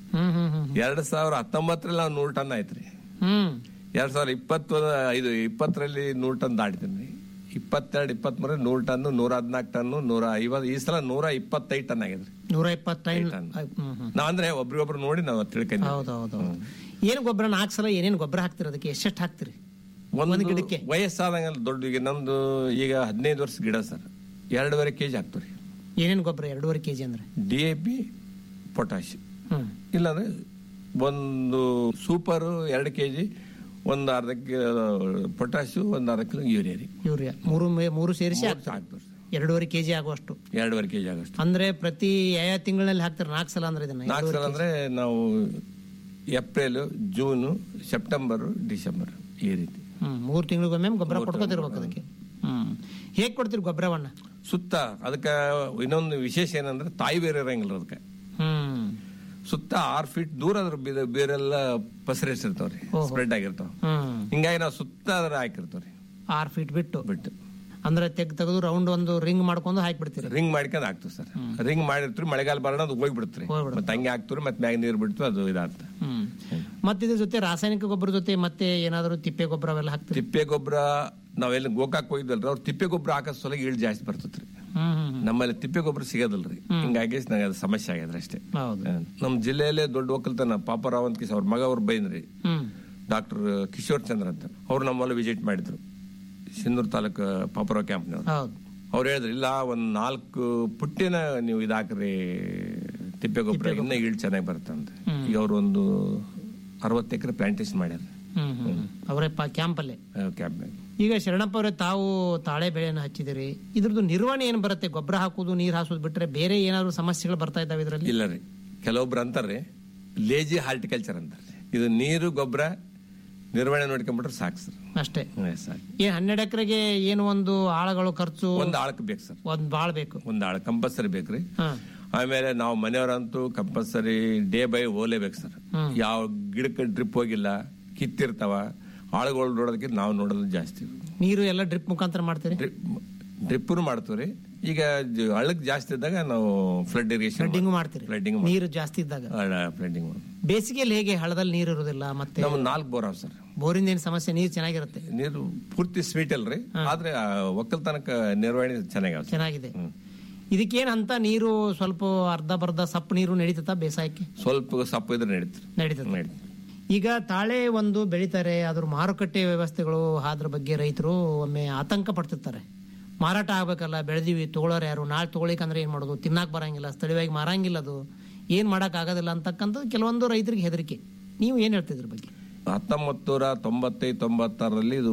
[SPEAKER 6] ಹ್ಮ್ ಹ್ಮ್ ಹ್ಮ್
[SPEAKER 7] ಎರಡ್ ಸಾವಿರ ಹತ್ತೊಂಬತ್ತರಲ್ಲಿ ನಾವು ನೂರು ಟನ್ ಆಯ್ತ್ರಿ
[SPEAKER 6] ಹ್ಮ್
[SPEAKER 7] ಎರಡ್ ಸಾವಿರ ಇಪ್ಪತ್ತು ಇದು ಇಪ್ಪತ್ತರಲ್ಲಿ ನೂರು ಟನ್ ದಾಟಿದ್ದೀನಿ ಇಪ್ಪತ್ತೆರಡು ಇಪ್ಪತ್ಮೂರ ನೂರು ಟನ್ ನೂರ ಹದಿನಾಲ್ಕು ಟನ್ನು ನೂರ ಐವತ್ತು ಈ ಸಲ ನೂರ ಇಪ್ಪತ್ತೈದು ಟನ್ ಆಗಿದ್ರಿ
[SPEAKER 6] ನೂರ ಇಪ್ಪತ್ತೈದು
[SPEAKER 7] ಟನ್.
[SPEAKER 6] ಹ್ಮ್ ಹ್ಮ್
[SPEAKER 7] ನಾವ್ ಅಂದ್ರೆ ಒಬ್ರಿಗೊಬ್ರು ನೋಡಿ ನಾವು ತಿಳ್ಕೊಂಡ್ವಿ
[SPEAKER 6] ಹೌದು ಹೌದು ಹೌದು ಏನು ಗೊಬ್ಬರ ನಾಲ್ಕು ಸಲ ಏನೇನು ಗೊಬ್ಬರ ಹಾಕ್ತಿರಿ ಅದಕ್ಕೆ ಎಷ್ಟೆಷ್ಟು ಹಾಕ್ತಿರಿ
[SPEAKER 7] ಒಂದು
[SPEAKER 6] ಗಿಡಕ್ಕೆ?
[SPEAKER 7] ವಯಸ್ಸಾದಂಗ ದೊಡ್ಡ ಈಗ ನಮ್ದು ಈಗ ಹದಿನೈದು ವರ್ಷ ಗಿಡ ಸರ್ ಎರಡೂವರೆ ಕೆಜಿ ಹಾಕ್ತೀವಿ
[SPEAKER 6] ಏನೇನು ಗೊಬ್ಬರ ಎರಡೂವರೆ ಕೆಜಿ ಅಂದ್ರೆ
[SPEAKER 7] ಡಿ ಎ ಪಿ ಪೊಟ್ಯಾಶ್
[SPEAKER 6] ಹ್ಮ್
[SPEAKER 7] ಇಲ್ಲಾಂದ್ರೆ ಒಂದು ಸೂಪರ್ ಎರಡು ಕೆಜಿ ಒಂದು ಅರ್ಧ ಕಿಲೋ ಪೊಟ್ಯಾಶು ಒಂದು ಅರ್ಧ ಕಿಲೋ ಯೂರಿಯಾ ರೀ
[SPEAKER 6] ಯೂರಿಯಾ ಮೂರು ಮೇ- ಮೂರು ಸೇರಿಸಿ ಹಾಕ್ತಾರೆ
[SPEAKER 7] ಹಾಕ್ತೀವಿ ಸರ್.
[SPEAKER 6] ಎರಡೂವರೆ ಕೆಜಿ ಆಗುವಷ್ಟು
[SPEAKER 7] ಎರಡೂವರೆ ಕೆಜಿ ಆಗಷ್ಟು
[SPEAKER 6] ಅಂದ್ರೆ ಪ್ರತಿ ಯಾವ ತಿಂಗಳಲ್ಲಿ ಹಾಕ್ತಾರೆ ನಾಲ್ಕು ಸಲ ಅಂದ್ರೆ ಇದನ್ನ
[SPEAKER 7] ನಾಲ್ಕು ಸಲ ಅಂದ್ರೆ ನಾವು ಏಪ್ರಿಲ್ ಜೂನು ಸೆಪ್ಟೆಂಬರ್ ಡಿಸೆಂಬರ್ ಈ ರೀತಿ
[SPEAKER 6] ಹ್ಮ್ ಮೂರು ತಿಂಗಳಿಗೊಮ್ಮೆ ಗೊಬ್ಬರ ಕೊಡ್ಕೋತಿರ್ಬೇಕು ಅದಕ್ಕೆ ಹ್ಮ್ ಹೇಗ್ ಕೊಡ್ತೀರಿ ಗೊಬ್ಬರವನ್ನ
[SPEAKER 7] ಸುತ್ತ ಅದಕ್ಕೆ ಇನ್ನೊಂದು ವಿಶೇಷ ಏನಂದ್ರೆ ತಾಯಿ ಬೇರೆ ಇರಂಗಿಲ್ಲ ಅದಕ್ಕೆ
[SPEAKER 6] ಹ್ಮ್
[SPEAKER 7] ಸುತ್ತ ಆರು ಫೀಟ್ ದೂರ ಅದ್ರ ಬೀದ- ಬೇರೆಲ್ಲ ಪಸರಿಸಿರ್ತಾವ್ರಿ ಸ್ಪ್ರೆಡ್ ಆಗಿರ್ತಾವ
[SPEAKER 6] ಹ್ಮ್
[SPEAKER 7] ಹಿಂಗಾಗಿ ನಾವು ಸುತ್ತ ಅದ್ರ ಹಾಕಿರ್ತಾವ್ರಿ
[SPEAKER 6] ಆರು ಫೀಟ್ ಬಿಟ್ಟು
[SPEAKER 7] ಬಿಟ್ಟು
[SPEAKER 6] ಅಂದ್ರೆ ತೆಗ್ ತೆಗೆದು ರೌಂಡ್ ಒಂದು ರಿಂಗ್ ಮಾಡ್ಕೊಂಡು ಹಾಕ್ಬಿಡ್ತೀರಿ
[SPEAKER 7] ರಿಂಗ್ ಮಾಡ್ಕೊಂಡು ಹಾಕ್ತಿವಿ ಸರ್ ರಿಂಗ್ ಮಾಡಿರ್ತೀವಿ ಮಳೆಗಾಲ ಬರೋಣ ಅದು ಹೋಗ್ಬಿಡ್ತ್ರಿ
[SPEAKER 6] ಹೋಗ್ಬಿಡುತ್ತೆ.
[SPEAKER 7] ಮತ್ತೆ ಹಂಗೆ ಹಾಕ್ತಿವ್ರಿ ಮತ್ತೆ ಮ್ಯಾಗ ನೀರು ಬಿಡ್ತು ಅದು ಇದಾಗ್ತ
[SPEAKER 6] ಹ್ಮ್ ಮತ್ತೆ ಇದ್ರ ಜೊತೆ ರಾಸಾಯನಿಕ ಗೊಬ್ಬರ ಜೊತೆ ಮತ್ತೆ ಏನಾದ್ರು ತಿಪ್ಪೆ ಗೊಬ್ಬರ ಅವೆಲ್ಲ ಹಾಕ್ತೀರಿ
[SPEAKER 7] ತಿಪ್ಪೆ ಗೊಬ್ಬರ ನಾವೆಲ್ಲ ಗೋಕಾಕ್ ಹೋಗಿದ್ವಲ್ರಿ ಅವ್ರು ತಿಪ್ಪೆ ಗೊಬ್ಬರ ಹಾಕೋ ಸಲ ಇಳ್ ಜಾಸ್ತಿ ಬರ್ತೈತ್ರಿ
[SPEAKER 6] ಹ್ಮ್ ಹ್ಮ್
[SPEAKER 7] ನಮ್ಮಲ್ಲಿ ತಿಪ್ಪೆ ಗೊಬ್ಬರ ಸಿಗೋದಿಲ್ರಿ ಹಿಂಗಾಗಿ ನಂಗೆ ಅದು ಸಮಸ್ಯೆ ಆಗ್ಯದ್ರಿ ಅಷ್ಟೇ
[SPEAKER 6] ಹೌದು
[SPEAKER 7] ನಮ್ಮ ಜಿಲ್ಲೆಯಲ್ಲೇ ದೊಡ್ಡ ಒಕ್ಕಲ್ತನ ಪಾಪರಾವ್ ಅಂತ ಕಿಸ್ ಅವ್ರ ಮಗ ಅವ್ರು ಬೈದ್ರಿ
[SPEAKER 6] ಹ್ಮ್
[SPEAKER 7] ಡಾಕ್ಟರ್ ಕಿಶೋರ್ ಚಂದ್ರ ಅಂತ ಅವ್ರು ನಮ್ಮಲ್ಲಿ ವಿಸಿಟ್ ಮಾಡಿದ್ರು ಸಿಂಧೂರು ತಾಲೂಕು ಪಾಪರಾವ್ ಕ್ಯಾಂಪ್ನವ್ರು
[SPEAKER 6] ಹೌದು
[SPEAKER 7] ಅವ್ರು ಹೇಳಿದ್ರು ಇಲ್ಲ ಒಂದ್ ನಾಲ್ಕು ಪುಟ್ಟಿನ ನೀವು ಇದಾಕ್ರಿ ತಿಪ್ಪೆ ಗೊಬ್ಬರ ಇನ್ನ ಇಳ್ ಚೆನ್ನಾಗಿ ಬರುತ್ತೆ ಅಂತ ಈಗ ಅವ್ರು ಒಂದು ಅರವತ್ತು ಎಕರೆ ಪ್ಲಾಂಟೇಶನ್ ಮಾಡ್ಯಾರ
[SPEAKER 6] ಹ್ಮ್ ಹ್ಮ್ ಅವರೇ ಕ್ಯಾಂಪಲ್ಲೇ
[SPEAKER 7] ಕ್ಯಾಂಪ್ನಾಗ
[SPEAKER 6] ಈಗ ಶರಣಪ್ಪ ಅವರೇ ತಾವು ತಾಳೆ ಬೆಳೆಯನ್ನು ಹಚ್ಚಿದಿರಿ ಇದ್ರದ್ದು ನಿರ್ವಹಣೆ ಏನು ಬರುತ್ತೆ ಗೊಬ್ಬರ ಹಾಕುದು ನೀರು ಹಾಸೋದು ಬಿಟ್ರೆ ಬೇರೆ ಏನಾದ್ರು ಸಮಸ್ಯೆಗಳು ಬರ್ತಾ ಇದಾವೆ ಇದರಲ್ಲಿ
[SPEAKER 7] ಇಲ್ಲ ರೀ ಕೆಲವೊಬ್ರು ಅಂತಾರ್ರಿ ಲೇಜಿ ಹಾರ್ಟಿಕಲ್ಚರ್ ಅಂತಾರೆ ಇದು ನೀರು ಗೊಬ್ಬರ ನಿರ್ವಹಣೆ ನೋಡ್ಕೊಂಡ್ಬಿಟ್ರೆ ಸಾಕು ಸರ್
[SPEAKER 6] ಅಷ್ಟೇ
[SPEAKER 7] ಹ್ಮ್, ಸಾಕು
[SPEAKER 6] ಏನ್ ಹನ್ನೆರಡು ಎಕರೆಗೆ ಏನು ಒಂದು ಆಳುಗಳು ಖರ್ಚು
[SPEAKER 7] ಒಂದ್ ಆಳಕ್ ಬೇಕು ಸರ್
[SPEAKER 6] ಒಂದ್ ಬಾಳ್ ಬೇಕು
[SPEAKER 7] ಒಂದ್ ಆಳ ಕಂಪಲ್ಸರಿ ಬೇಕ್ರಿ
[SPEAKER 6] ಹಾ
[SPEAKER 7] ಆಮೇಲೆ ನಾವು ಮನೆಯವರಂತೂ ಕಂಪಲ್ಸರಿ ಡೇ ಬೈ ಓಲೇಬೇಕು ಸರ್ ಯಾವ ಗಿಡಕ್ಕೆ ಡ್ರಿಪ್ ಹೋಗಿಲ್ಲ ಕಿತ್ತಿರ್ತಾವ ಆಳುಗಳು ನೋಡೋದಕ್ಕೆ ನಾವು ನೋಡೋದು ಜಾಸ್ತಿ
[SPEAKER 6] ನೀರು ಎಲ್ಲ ಡ್ರಿಪ್ ಮುಖಾಂತರ ಮಾಡ್ತೀರಿ
[SPEAKER 7] ಡ್ರಿಪ್ಪನು ಮಾಡ್ತೀವ್ರಿ ಈಗ ಜ- ಹಳ್ಳಕ್ ಜಾಸ್ತಿ ಇದ್ದಾಗ ನಾವು ಫ್ಲಡ್ ಇರಿಗೇಷನ್
[SPEAKER 6] ಫ್ಲಡ್ಡಿಂಗ್ ಮಾಡ್ತೀರಿ
[SPEAKER 7] ಫ್ಲಡ್ಡಿಂಗ್
[SPEAKER 6] ನೀರು ಜಾಸ್ತಿ ಇದ್ದಾಗ
[SPEAKER 7] ಫ್ಲಡ್ಡಿಂಗ್
[SPEAKER 6] ಬೇಸಿಗೆಯಲ್ಲಿ ಹೇಗೆ ಹಳ್ಳದಲ್ಲಿ ನೀರು ಇರುವುದಿಲ್ಲ ಮತ್ತೆ
[SPEAKER 7] ನಮ್ಮ ನಾಲ್ಕು ಬೋರ್ ಅವ ಸರ್
[SPEAKER 6] ಬೋರಿಂದ ಏನು ಸಮಸ್ಯೆ ನೀರು ಚೆನ್ನಾಗಿರುತ್ತೆ
[SPEAKER 7] ನೀರು ಪೂರ್ತಿ ಸ್ವೀಟ್ ಅಲ್ರಿ ಆದ್ರೆ ಆ ಒಕ್ಕಲ್ತನಕ ನಿರ್ವಹಣೆ ಚೆನ್ನಾಗಿ
[SPEAKER 6] ಚೆನ್ನಾಗಿದೆ ಇದಕ್ಕೇನ್ ಅಂತ ನೀರು ಸ್ವಲ್ಪ ಅರ್ಧ ಬರ್ಧ ಸಪ್ಪು ನೀರು ನಡೀತದ ಬೇಸಾಯಕ್ಕೆ
[SPEAKER 7] ಸ್ವಲ್ಪ ಸಪ್ಪು ಇದ್ರೆ ನಡೀತಾರೆ
[SPEAKER 6] ನಡೀತದೆ
[SPEAKER 7] ನಡೀತಾರೆ
[SPEAKER 6] ಈಗ ತಾಳೆ ಒಂದು ಬೆಳಿತಾರೆ ಅದ್ರ ಮಾರುಕಟ್ಟೆ ವ್ಯವಸ್ಥೆಗಳು ಅದ್ರ ಬಗ್ಗೆ ರೈತರು ಒಮ್ಮೆ ಆತಂಕ ಪಡ್ತಿರ್ತಾರೆ ಮಾರಾಟ ಆಗ್ಬೇಕಲ್ಲ ಬೆಳೆದಿವಿ ತಗೊಳ್ಳೋರು ಯಾರು ನಾಳೆ ತಗೊಳಿಕಂದ್ರೆ ಏನ್ ಮಾಡೋದು ತಿನ್ನಾಕ್ ಬರಂಗಿಲ್ಲ ಸ್ಥಳೀಯವಾಗಿ ಮಾರಂಗಿಲ್ಲ ಅದು ಏನ್ ಮಾಡಕ್ ಆಗೋದಿಲ್ಲ ಅಂತಕ್ಕಂಥದ್ದು ಕೆಲವೊಂದು ರೈತರಿಗೆ ಹೆದರಿಕೆ ನೀವು ಏನ್ ಹೇಳ್ತಿದ್ರ ಬಗ್ಗೆ
[SPEAKER 7] ಹತ್ತೊಂಬತ್ತು ನೂರ ತೊಂಬತ್ತೈದು ತೊಂಬತ್ತಾರರಲ್ಲಿ ಇದು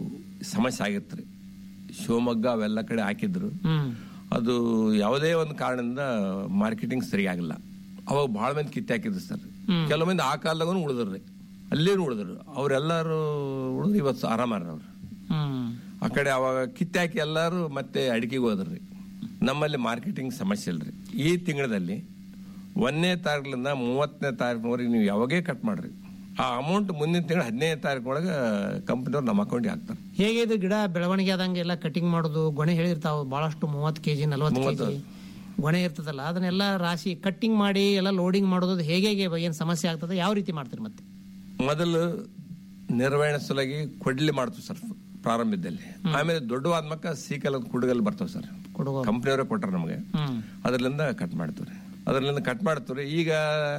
[SPEAKER 7] ಸಮಸ್ಯೆ ಆಗಿತ್ತು ಶಿವಮೊಗ್ಗ ಅವೆಲ್ಲ ಕಡೆ ಹಾಕಿದ್ರು
[SPEAKER 6] ಹ್ಮ್
[SPEAKER 7] ಅದು ಯಾವುದೇ ಒಂದು ಕಾರಣದಿಂದ ಮಾರ್ಕೆಟಿಂಗ್ ಸರಿಯಾಗಿಲ್ಲ ಅವಾಗ ಬಹಳ ಮಂದಿ ಕಿತ್ತೆ ಹಾಕಿದ್ರು ಸರ್ ಕೆಲವು ಮಂದಿ ಆ ಕಾಲದಾಗೂ ಉಳಿದ್ರಿ ಅಲ್ಲೇನು ಉಳಿದ್ರು ಅವರೆಲ್ಲರೂ ಉಳಿದ್ರು ಇವತ್ತು ಆರಾಮಾರ ಅವ್ರು
[SPEAKER 6] ಹ್ಮ್
[SPEAKER 7] ಆ ಕಡೆ ಅವಾಗ ಕಿತ್ತೆ ಹಾಕಿ ಎಲ್ಲರೂ ಮತ್ತೆ ಅಡಿಕೆಗೆ ಹೋದ್ರಿ ನಮ್ಮಲ್ಲಿ ಮಾರ್ಕೆಟಿಂಗ್ ಸಮಸ್ಯೆ ಇಲ್ರಿ ಈ ತಿಂಗಳಲ್ಲಿ ಒಂದನೇ ತಾರೀಕಿನಿಂದ ಮೂವತ್ತನೇ ತಾರೀಕಿನವರೆಗೆ ನೀವು ಯಾವಾಗೇ ಕಟ್ ಮಾಡ್ರಿ ಆ ಅಮೌಂಟ್ ಮುಂದಿನ ತಿಂಗಳು ಹದಿನೈದು ತಾರೀಕಿನೊಳಗೆ ಕಂಪ್ನಿಯವ್ರು ನಮ್ಮ ಅಕೌಂಟಿಗೆ ಹಾಕ್ತಾರೆ
[SPEAKER 6] ಹೇಗೆ ಇದು ಗಿಡ ಬೆಳವಣಿಗೆ ಆದಂಗೆ ಎಲ್ಲ ಕಟಿಂಗ್ ಮಾಡೋದು ಗೊನೆ ಹೇಳಿರ್ತಾವ ಬಹಳಷ್ಟು ಮೂವತ್ತು ಕೆಜಿ ನಲ್ವತ್ತು ಕೆಜಿ ಗೊನೆ ಇರ್ತದಲ್ಲ ಅದನ್ನೆಲ್ಲ ರಾಶಿ ಕಟ್ಟಿಂಗ್ ಮಾಡಿ ಎಲ್ಲ ಲೋಡಿಂಗ್ ಮಾಡೋದು ಹೇಗೆ ಹೇಗೆ ಏನ್ ಸಮಸ್ಯೆ ಆಗ್ತದೆ ಯಾವ ರೀತಿ ಮಾಡ್ತೀರಿ ಮತ್ತೆ
[SPEAKER 7] ಮೊದಲು ನಿರ್ವಹಣೆ ಸಲುವಾಗಿ ಕೊಡ್ಲಿ ಮಾಡ್ತೀವಿ ಸರ್ ಪ್ರಾರಂಭದಲ್ಲಿ ಆಮೇಲೆ ದೊಡ್ಡವಾದ್ಮಕ್ಕ ಸೀಕಲ್ ಕುಡುಗಲ್ ಬರ್ತಾವ ಸರ್
[SPEAKER 6] ಕೊಡುವ
[SPEAKER 7] ಕಂಪ್ನಿಯವರೇ ಕೊಟ್ಟಾರ ನಮಗೆ
[SPEAKER 6] ಹ್ಮ್
[SPEAKER 7] ಅದರಿಂದ ಕಟ್ ಮಾಡ್ತೀವ್ರಿ ಅದರಿಂದ ಕಟ್ ಮಾಡ್ತೀವ್ರಿ ಈಗ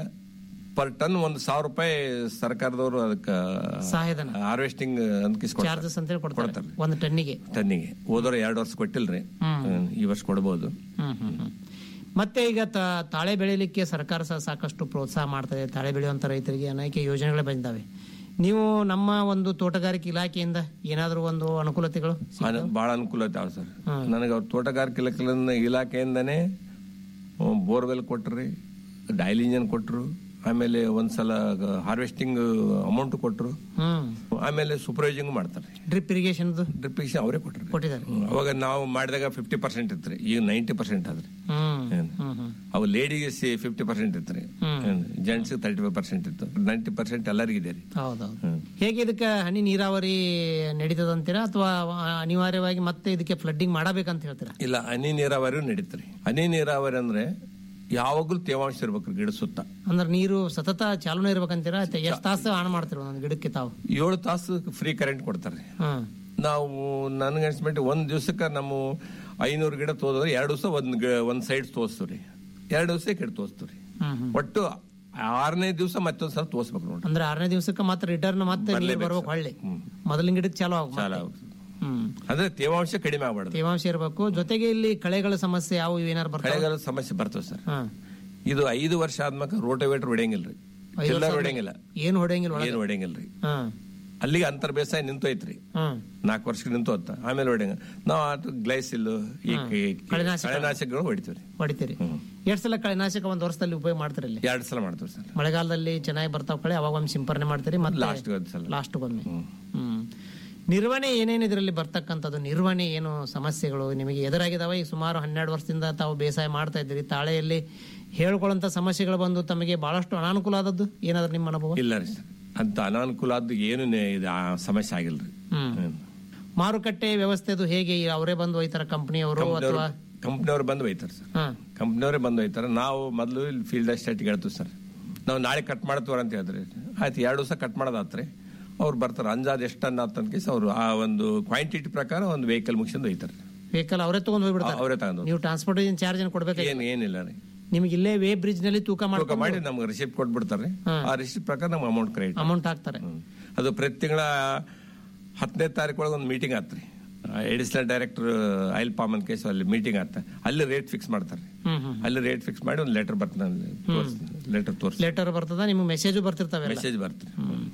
[SPEAKER 7] ಪರ್ ಟನ್ ಒಂದು ಸಾವಿರ ರೂಪಾಯಿ ಸರ್ಕಾರದವರು ಅದಕ್ಕೆ
[SPEAKER 6] ಸಹಾಯಧನ
[SPEAKER 7] ಹಾರ್ವೆಸ್ಟಿಂಗ್
[SPEAKER 6] ಚಾರ್ಜಸ್ ಅಂತ ಹೇಳಿ ಕೊಡ್ತಾರೆ
[SPEAKER 7] ಕೊಡ್ತಾರೆ.
[SPEAKER 6] ಒಂದು ಟನ್ನಿಗೆ
[SPEAKER 7] ಟನ್ನಿಗೆ ಹೋದವ್ರು ಎರಡು ವರ್ಷ ಕೊಟ್ಟಿಲ್ರಿ ಹ್ಮ್, ಈ ವರ್ಷ ಕೊಡ್ಬೋದು
[SPEAKER 6] ಹ್ಮ್ ಹ್ಮ್ ಹ್ಮ್. ಮತ್ತೆ ಈಗ ತ- ತಾಳೆ ಬೆಳಿಲಿಕ್ಕೆ ಸರ್ಕಾರ ಸಹ ಸಾಕಷ್ಟು ಪ್ರೋತ್ಸಾಹ ಮಾಡ್ತದೆ ತಾಳೆ ಬೆಳೆಯುವಂತ ರೈತರಿಗೆ ಅನೇಕ ಯೋಜನೆಗಳು ಬಂದಿದ್ದಾವೆ ನೀವು ನಮ್ಮ ಒಂದು ತೋಟಗಾರಿಕೆ ಇಲಾಖೆಯಿಂದ ಏನಾದರೂ ಒಂದು ಅನುಕೂಲತೆಗಳು
[SPEAKER 7] ಅನು- ಬಹಳ ಅನುಕೂಲ ಐತಾವ ಸರ್ ನನಗೆ ಅವ್ರ ತೋಟಗಾರಿಕೆ ಇಲಾಖೆಯಿಂದ ಇಲಾಖೆಯಿಂದನೇ ಬೋರ್ವೆಲ್ ಕೊಟ್ರಿ ಡೈಲ್ ಇಂಜನ್ ಕೊಟ್ರು ಆಮೇಲೆ ಒಂದ್ಸಲ ಹಾರ್ವೆಸ್ಟಿಂಗ್ ಅಮೌಂಟ್ ಕೊಟ್ರು
[SPEAKER 6] ಹ್ಮ್
[SPEAKER 7] ಆಮೇಲೆ ಸೂಪರ್ವೈಸಿಂಗ್ ಮಾಡ್ತಾರೆ
[SPEAKER 6] ಡ್ರಿಪ್ ಇರಿಗೇಷನ್
[SPEAKER 7] ಡ್ರಿಪ್ ಇರಿಗೇಷನ್ ಅವರೇ ಕೊಟ್ರು
[SPEAKER 6] ಕೊಟ್ಟಿದ್ದಾರೆ
[SPEAKER 7] ಅವಾಗ ನಾವು ಮಾಡಿದಾಗ ಫಿಫ್ಟಿ ಪರ್ಸೆಂಟ್ ಇತ್ತು ಈಗ ನೈಂಟಿ ಪರ್ಸೆಂಟ್ ಆದ್ರಿ
[SPEAKER 6] ಹ್ಮ್
[SPEAKER 7] ಏನ್?
[SPEAKER 6] ಹ್ಮ್ ಹ್ಮ್
[SPEAKER 7] ಅವು ಲೇಡಿಗೆ ಫಿಫ್ಟಿ ಪರ್ಸೆಂಟ್ ಇತ್ತು ರೀ ಜೆಂಟ್ಸ್ ತರ್ಟಿ ಫೈವ್ ಪರ್ಸೆಂಟ್ ಇತ್ತು ನೈಂಟಿ ಪರ್ಸೆಂಟ್ ಎಲ್ಲರಿಗಿದೆ ರೀ
[SPEAKER 6] ಹೌದೌದು ಹೇಗೆ ಇದಕ್ಕೆ ಹನಿ ನೀರಾವರಿ ನಡೀತದಂತೀರಾ ಅಥವಾ ಅನಿವಾರ್ಯವಾಗಿ ಮತ್ತೆ ಇದಕ್ಕೆ ಫ್ಲಡ್ಡಿಂಗ್ ಮಾಡಬೇಕಂತ ಹೇಳ್ತೀರಾ
[SPEAKER 7] ಇಲ್ಲ ಹನಿ ನೀರಾವರಿ ನಡೀತ್ರಿ ಹನಿ ನೀರಾವರಿ ಅಂದ್ರೆ ಯಾವಾಗಲೂ ತೇವಾಂಶ ಇರ್ಬೇಕು ಗಿಡ ಸುತ್ತ
[SPEAKER 6] ಅಂದ್ರೆ ನೀರು ಸತತ ಚಾಲನೆ ಇರ್ಬೇಕಂತೀರಾ ಅಥವಾ ಎಷ್ಟು ತಾಸು ಆನ್ ಮಾಡ್ತೀರ ಒಂದೊಂದು ಗಿಡಕ್ಕೆ ತಾವು
[SPEAKER 7] ಏಳು ತಾಸು ಫ್ರೀ ಕರೆಂಟ್ ಕೊಡ್ತಾರೆ
[SPEAKER 6] ಹ್ಮ್
[SPEAKER 7] ನಾವು ನನಗೆ ಅನ್ಸ್ಬಿಟ್ಟು ಒಂದ್ ದಿವ್ಸಕ್ಕೆ ನಮ್ಮ ಐನೂರು ಗಿಡ ತೋದ್ರೆ ಎರಡು ದಿವಸ ಒಂದ್ ಗಿ- ಒಂದ್ ಸೈಡ್ ತೋರಿಸ್ತೀವಿ ಎರಡು ದಿವಸ ಈ ಕಡೆ ತೋರಿಸ್ತೀವಿ
[SPEAKER 6] ಹ್ಮ್ ಹ್ಮ್
[SPEAKER 7] ಒಟ್ಟು ಆರನೇ ದಿವಸ ಮತ್ತೊಂದ್ ಸಲ ತೋರಿಸ್ಬೇಕು ನೋಡ್ರಿ
[SPEAKER 6] ಅಂದ್ರೆ ಆರನೇ ದಿವಸಕ್ಕೆ ಮತ್ತೆ ರಿಟರ್ನ್ ಮತ್ತೆ ನೀರು
[SPEAKER 7] ಬರ್ಲೇಬೇಕು
[SPEAKER 6] ಬರ್ಬೇಕು
[SPEAKER 7] ಸರ್.
[SPEAKER 6] ಹೊಳ್ಳಿ
[SPEAKER 7] ಹ್ಮ್.
[SPEAKER 6] ಮೊದಲಿನ ಗಿಡಕ್ಕೆ ಚಾಲು ಆಗ
[SPEAKER 7] ಚಾಲ ಆಗುತ್ತೆ.
[SPEAKER 6] ಹ್ಮ್
[SPEAKER 7] ಅಂದ್ರೆ ತೇವಾಂಶ ಕಡಿಮೆ ಆಗ್ಬಾರ್ದು
[SPEAKER 6] ತೇವಾಂಶ ಇರಬೇಕು ಜೊತೆಗೆ ಇಲ್ಲಿ ಕಳೆಗಳ ಸಮಸ್ಯೆ ಯಾವ ಏನಾರು ಬರ್ತಾವೆ
[SPEAKER 7] ಕಳೆಗಾಲದ ಸಮಸ್ಯೆ ಬರ್ತದೆ ಸರ್
[SPEAKER 6] ಹಾ
[SPEAKER 7] ಇದು ಐದು ವರ್ಷ ಆದ್ಮೇಲೆ ರೋಟೋವೇಟರ್ ಹೊಡೆಯಂಗಿಲ್ರಿ
[SPEAKER 6] ಐದು ವರ್ಷ
[SPEAKER 7] ಟಿಲ್ಲರ್
[SPEAKER 6] ಆದ್ಮೇಲೆ
[SPEAKER 7] ಹೊಡೆಯಂಗಿಲ್ಲ
[SPEAKER 6] ಏನು ಹೊಡೆಯಂಗಿಲ್ಲ ಒಳಗೆ?
[SPEAKER 7] ಏನು ಹೊಡೆಯಂಗಿಲ್ರಿ
[SPEAKER 6] ಹಾ
[SPEAKER 7] ಅಲ್ಲಿಗೆ ಅಂತರ್ ಬೇಸಾಯ ನಿಂತೋಯ್ತ್ರಿ
[SPEAKER 6] ಹಾ
[SPEAKER 7] ನಾಲ್ಕು ವರ್ಷಕ್ಕೆ ನಿಂತು ಹೋತ ಆಮೇಲೆ ಹೊಡೆಯಂಗ ನಾವು ಅದು ಗ್ಲೈಸಿಲ್ ಈ ಈ-
[SPEAKER 6] ಕಳೆನಾಶಕ.
[SPEAKER 7] ಕಳೆನಾಶಕಗಳು ಹೊಡಿತೀವ್ರಿ
[SPEAKER 6] ಹೊಡಿತೀರಿ ಎಷ್ಟ್ ಸಲ ಕಳೆನಾಶಕ ಒಂದ್ ವರ್ಷದಲ್ಲಿ ಉಪಯೋಗ ಮಾಡ್ತೀರಿ ಇಲ್ಲಿ
[SPEAKER 7] ಎರಡ್ ಸಲ ಮಾಡ್ತೀವಿ ಸರ್
[SPEAKER 6] ಮಳೆಗಾಲದಲ್ಲಿ ಚೆನ್ನಾಗಿ ಬರ್ತಾವ ಕಳೆ ಅವಾಗ ಒಮ್ಮೆ ಸಿಂಪರಣೆ ಮಾಡ್ತೀರಿ ಮತ್ತೆ
[SPEAKER 7] ಲಾಸ್ಟ್ ಒಂದ್ ಸಲ
[SPEAKER 6] ಲಾಸ್ಟ್ ಒಮ್ಮೆ ಹ್ಮ್ ನಿರ್ವಹಣೆ ಏನೇನು ಇದರಲ್ಲಿ ಬರ್ತಕ್ಕಂಥದ್ದು ನಿರ್ವಹಣೆ ಏನು ಸಮಸ್ಯೆಗಳು ನಿಮಗೆ ಎದುರಾಗಿದಾವೆ ಈಗ ಸುಮಾರು ಹನ್ನೆರಡು ವರ್ಷದಿಂದ ತಾವು ಬೇಸಾಯ ಮಾಡ್ತಾ ಇದ್ದೀರಿ ತಾಳೆಯಲ್ಲಿ ಹೇಳ್ಕೊಳ್ಳೋಂಥ ಸಮಸ್ಯೆಗಳು ಬಂದು ತಮಗೆ ಬಹಳಷ್ಟು ಅನಾನುಕೂಲ ಆದದ್ದು ಏನಾದ್ರು ನಿಮ್ಮ ಅನುಭವ
[SPEAKER 7] ಇಲ್ಲ ರೀ ಸರ್ ಅಂತ ಅನಾನುಕೂಲ ಆದ್ದು ಏನು ನೇ- ಇದು ಆ ಸಮಸ್ಯೆ ಆಗಿಲ್ರಿ
[SPEAKER 6] ಹ್ಮ್ ಮಾರುಕಟ್ಟೆ ವ್ಯವಸ್ಥೆದು ಹೇಗೆ ಈಗ ಅವರೇ ಬಂದು ಒಯ್ತಾರ ಕಂಪನಿಯವರು ಅಥವಾ
[SPEAKER 7] ಕಂಪ್ನಿಯವ್ರು ಬಂದು ಒಯ್ತಾರೆ ಸರ್
[SPEAKER 6] ಹಾ
[SPEAKER 7] ಕಂಪ್ನಿಯವರೇ ಬಂದು ಒಯ್ತಾರೆ ನಾವು ಮೊದಲು ಇಲ್ಲಿ ಫೀಲ್ಡ್ ಅಸ್ಟೇಟ್ಗೆ ಹೇಳ್ತೀವಿ ಸರ್ ನಾವು ನಾಳೆ ಕಟ್ ಮಾಡ್ತೀವ್ರ ಅಂತ ಹೇಳಿದ್ರಿ ಆಯ್ತು ಎರಡು ದಿವಸ ಕಟ್ ಮಾಡೋದಾತ್ರಿ ಅವ್ರು ಬರ್ತಾರೆ ಅಂಜಾದ್ ಎಷ್ಟು ಟನ್ ಆತ ಕೇಸ್ ಅವರು ಆ ಒಂದು ಕ್ವಾಂಟಿಟಿ ಪ್ರಕಾರ ಒಂದು ವೆಹಿಕಲ್ ಮುಗಿಸ್ಕೊಂಡು ಒಯ್ತಾರೆ
[SPEAKER 6] ವೆಹಿಕಲ್ ಅವರೇ ತಗೊಂಡ್ ಹೋಗ್ಬಿಡ್ತಾರೆ
[SPEAKER 7] ಅವರೇ ತಗೊಂಡು
[SPEAKER 6] ನೀವು ಟ್ರಾನ್ಸ್ಪೋರ್ಟೇಷನ್ ಚಾರ್ಜ್ ಏನು ಕೊಡ್ಬೇಕು
[SPEAKER 7] ಏನು ಏನಿಲ್ಲ ರೀ
[SPEAKER 6] ನಿಮ್ಗೆ ಇಲ್ಲೇ ವೇ ಬ್ರಿಡ್ಜ್ ನಲ್ಲಿ ತೂಕ
[SPEAKER 7] ತೂಕ
[SPEAKER 6] ಮಾಡ್ಕೊಂಡು
[SPEAKER 7] ಮಾಡಿ ನಮ್ಗೆ ರಿಸಿಪ್ಟ್ ಕೊಟ್ಬಿಡ್ತಾರೆ ಆ ರಿಸಿಪ್ಟ್ ಪ್ರಕಾರ ನಮ್ಗೆ ಅಮೌಂಟ್ ಕ್ರೆಡಿಟ್
[SPEAKER 6] ಅಮೌಂಟ್ ಹಾಕ್ತಾರೆ
[SPEAKER 7] ಅದು ಪ್ರತಿ ತಿಂಗಳ ಹತ್ತನೇ ತಾರೀಕು ಒಳಗೆ ಒಂದು ಮೀಟಿಂಗ್ ಆತ್ರಿ ಎಡಿಷನಲ್ ಡೈರೆಕ್ಟರ್ ಆಯಿಲ್ ಪಾಮ್ ಅಂತ ಕೇಸ್ ಅಲ್ಲಿ ಮೀಟಿಂಗ್ ಆತ ಅಲ್ಲಿ ರೇಟ್ ಫಿಕ್ಸ್ ಮಾಡ್ತಾರೆ
[SPEAKER 6] ಹ್ಮ್ ಹ್ಮ್
[SPEAKER 7] ಅಲ್ಲಿ ರೇಟ್ ಫಿಕ್ಸ್ ಮಾಡಿ ಒಂದು ಲೆಟರ್ ಬರ್ತದೆ ಲೆಟರ್ ತೋರಿಸಿ
[SPEAKER 6] ಲೆಟರ್ ಬರ್ತದ ನಿಮ್ಗೆ ಮೆಸೇಜು ಬರ್ತಿರ್ತಾವೆ
[SPEAKER 7] ಮೆಸೇಜ್ ಬರ್ತದೆ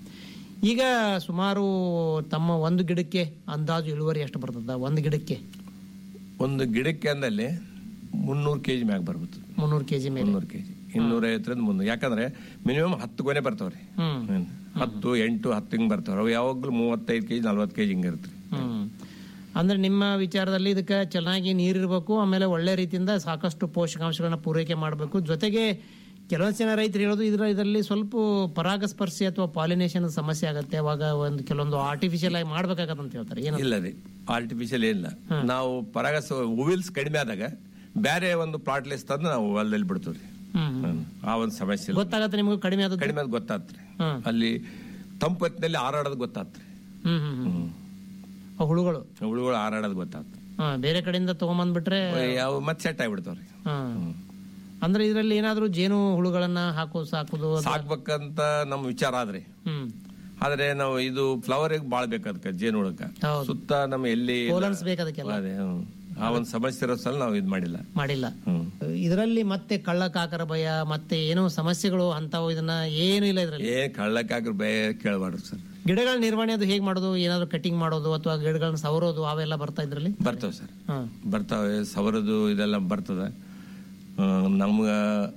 [SPEAKER 6] ಈಗ ಸುಮಾರು ತಮ್ಮ ಒಂದು ಗಿಡಕ್ಕೆ ಅಂದಾಜು ಇಳುವರಿ ಎಷ್ಟು ಬರ್ತದ ಒಂದು ಗಿಡಕ್ಕೆ
[SPEAKER 7] ಒಂದು ಗಿಡಕ್ಕೆ ಅಂದಲ್ಲಿ ಮುನ್ನೂರು ಕೆಜಿ ಮ್ಯಾಗ ಬರ್ಬೋದು
[SPEAKER 6] ಮುನ್ನೂರು ಕೆಜಿ ಮೇಲೆ
[SPEAKER 7] ಮುನ್ನೂರು ಕೆಜಿ ಇನ್ನೂರ ಐವತ್ತರಿಂದ ಮುನ್ನೂರು ಯಾಕಂದ್ರೆ ಮಿನಿಮಮ್ ಹತ್ತು ಗೊನೆ ಬರ್ತಾವ್ರಿ
[SPEAKER 6] ಹ್ಮ್
[SPEAKER 7] ಹ್ಮ್. ಹತ್ತು ಎಂಟು ಹತ್ತು ಹಿಂಗ್ ಬರ್ತಾವ್ರಿ ಅವು ಯಾವಾಗ್ಲೂ ಮೂವತ್ತೈದು ಕೆಜಿ ನಲ್ವತ್ತು ಕೆಜಿ ಹಿಂಗ ಇರುತ್ತೆ
[SPEAKER 6] ಹ್ಮ್ ಅಂದ್ರೆ ನಿಮ್ಮ ವಿಚಾರದಲ್ಲಿ ಇದಕ್ಕೆ ಚೆನ್ನಾಗಿ ನೀರಿರ್ಬೇಕು ಆಮೇಲೆ ಒಳ್ಳೆ ರೀತಿಯಿಂದ ಸಾಕಷ್ಟು ಪೋಷಕಾಂಶಗಳನ್ನ ಪೂರೈಕೆ ಮಾಡಬೇಕು ಜೊತೆಗೆ ಕೆಲವೊಂದು ಜನ ರೈತರು ಹೇಳೋದು ಇದ್ರ ಇದರಲ್ಲಿ ಸ್ವಲ್ಪ ಪರಾಗಸ್ಪರ್ಶಿ ಅಥವಾ ಪಾಲಿನೇಷನ್ ಸಮಸ್ಯೆ ಆಗುತ್ತೆ ಅವಾಗ ಒಂದು ಕೆಲವೊಂದು ಆರ್ಟಿಫಿಷಿಯಲ್ ಆಗಿ ಮಾಡ್ಬೇಕಾಗತ್ತೆ ಅಂತ ಹೇಳ್ತಾರೆ ಏನು
[SPEAKER 7] ಇಲ್ಲ ರೀ ಆರ್ಟಿಫಿಷಿಯಲ್ ಏನಿಲ್ಲ ನಾವು ಪರಾಗಸ ಹೂವಿಲ್ಸ್ ಕಡಿಮೆ ಆದಾಗ ಬೇರೆ ಒಂದು ಪ್ಲಾಟ್ಲೆಸ್ ತಂದು ನಾವು ಹೊಲದಲ್ಲಿ ಬಿಡ್ತೀವ್ರಿ
[SPEAKER 6] ಹ್ಮ್
[SPEAKER 7] ಹ್ಮ್. ಆ ಒಂದು ಸಮಸ್ಯೆ ಇಲ್ಲ
[SPEAKER 6] ಗೊತ್ತಾಗತ್ತೆ ನಿಮ್ಗೆ ಕಡಿಮೆ ಆದದ್ದು
[SPEAKER 7] ಕಡಿಮೆ ಆದ್ ಗೊತ್ತಾತ್ರಿ
[SPEAKER 6] ಹ್ಮ್.
[SPEAKER 7] ಅಲ್ಲಿ ತಂಪು ಹೊತ್ತಿನಲ್ಲಿ ಹಾರಾಡೋದು ಗೊತ್ತಾತ್ರಿ
[SPEAKER 6] ಹ್ಮ್ ಹ್ಮ್ ಹ್ಮ್ ಆ ಹುಳುಗಳು
[SPEAKER 7] ಹುಳುಗಳು ಹಾರಾಡೋದು ಗೊತ್ತಾತ್ರಿ
[SPEAKER 6] ಹಾ ಬೇರೆ ಕಡೆಯಿಂದ ತಗೊಂಬಂದ್ಬಿಟ್ರೆ
[SPEAKER 7] ಯಾವ ಮತ್ತೆ ಸೆಟ್ ಆಗ್ಬಿಡ್ತಾವ್ರಿ
[SPEAKER 6] ಹಾ ಅಂದ್ರೆ ಇದರಲ್ಲಿ ಏನಾದ್ರೂ ಜೇನು ಹುಳುಗಳನ್ನ ಹಾಕೋದು ಸಾಕೋದು ಅದು-
[SPEAKER 7] ಸಾಕ್ಬೇಕಂತ ನಮ್ಮ ವಿಚಾರ ಆದ್ರಿ
[SPEAKER 6] ಹ್ಮ್
[SPEAKER 7] ಆದ್ರೆ ನಾವು ಇದು ಫ್ಲವರ್ ಬಾಳ್ ಬೇಕು ಅದಕ್ಕೆ ಜೇನು ಹುಳಕ್ಕ
[SPEAKER 6] ಹೌದು.
[SPEAKER 7] ಸುತ್ತ ನಮ್ಮ ಎಲ್ಲಿ
[SPEAKER 6] ಕೋಲನ್ಸ್ ಬೇಕು ಅದಕ್ಕೆಲ್ಲ
[SPEAKER 7] ಅದೇ ಹ್ಮ್. ಆ ಒಂದು ಸಮಸ್ಯೆ ಇರೋ ಸಲ ನಾವು ಇದು ಮಾಡಿಲ್ಲ
[SPEAKER 6] ಮಾಡಿಲ್ಲ
[SPEAKER 7] ಹ್ಮ್
[SPEAKER 6] ಇದರಲ್ಲಿ ಮತ್ತೆ ಕಳ್ಳ ಕಾಕರ ಭಯ ಮತ್ತೆ ಏನೋ ಸಮಸ್ಯೆಗಳು ಅಂತಾವು ಇದನ್ನ ಏನು ಇಲ್ಲ ಇದರಲ್ಲಿ
[SPEAKER 7] ಏನ್ ಕಳ್ಳಕ್ಕಾಗ್ರ ಭಯ ಕೇಳಬಾರ್ದು ಸರ್
[SPEAKER 6] ಗಿಡಗಳ ನಿರ್ವಹಣೆ ಅದು ಹೇಗೆ ಮಾಡೋದು ಏನಾದ್ರು ಕಟಿಂಗ್ ಮಾಡೋದು ಅಥವಾ ಗಿಡಗಳನ್ನ ಸವರೋದು ಅವೆಲ್ಲ ಬರ್ತಾ ಇದ್ರಲ್ಲಿ
[SPEAKER 7] ಬರ್ತಾವ ಸರ್
[SPEAKER 6] ಹಾ
[SPEAKER 7] ಬರ್ತಾವೆ ಸವರದು ಇದೆಲ್ಲ ಬರ್ತದ ಆ, ನಮ್ಗ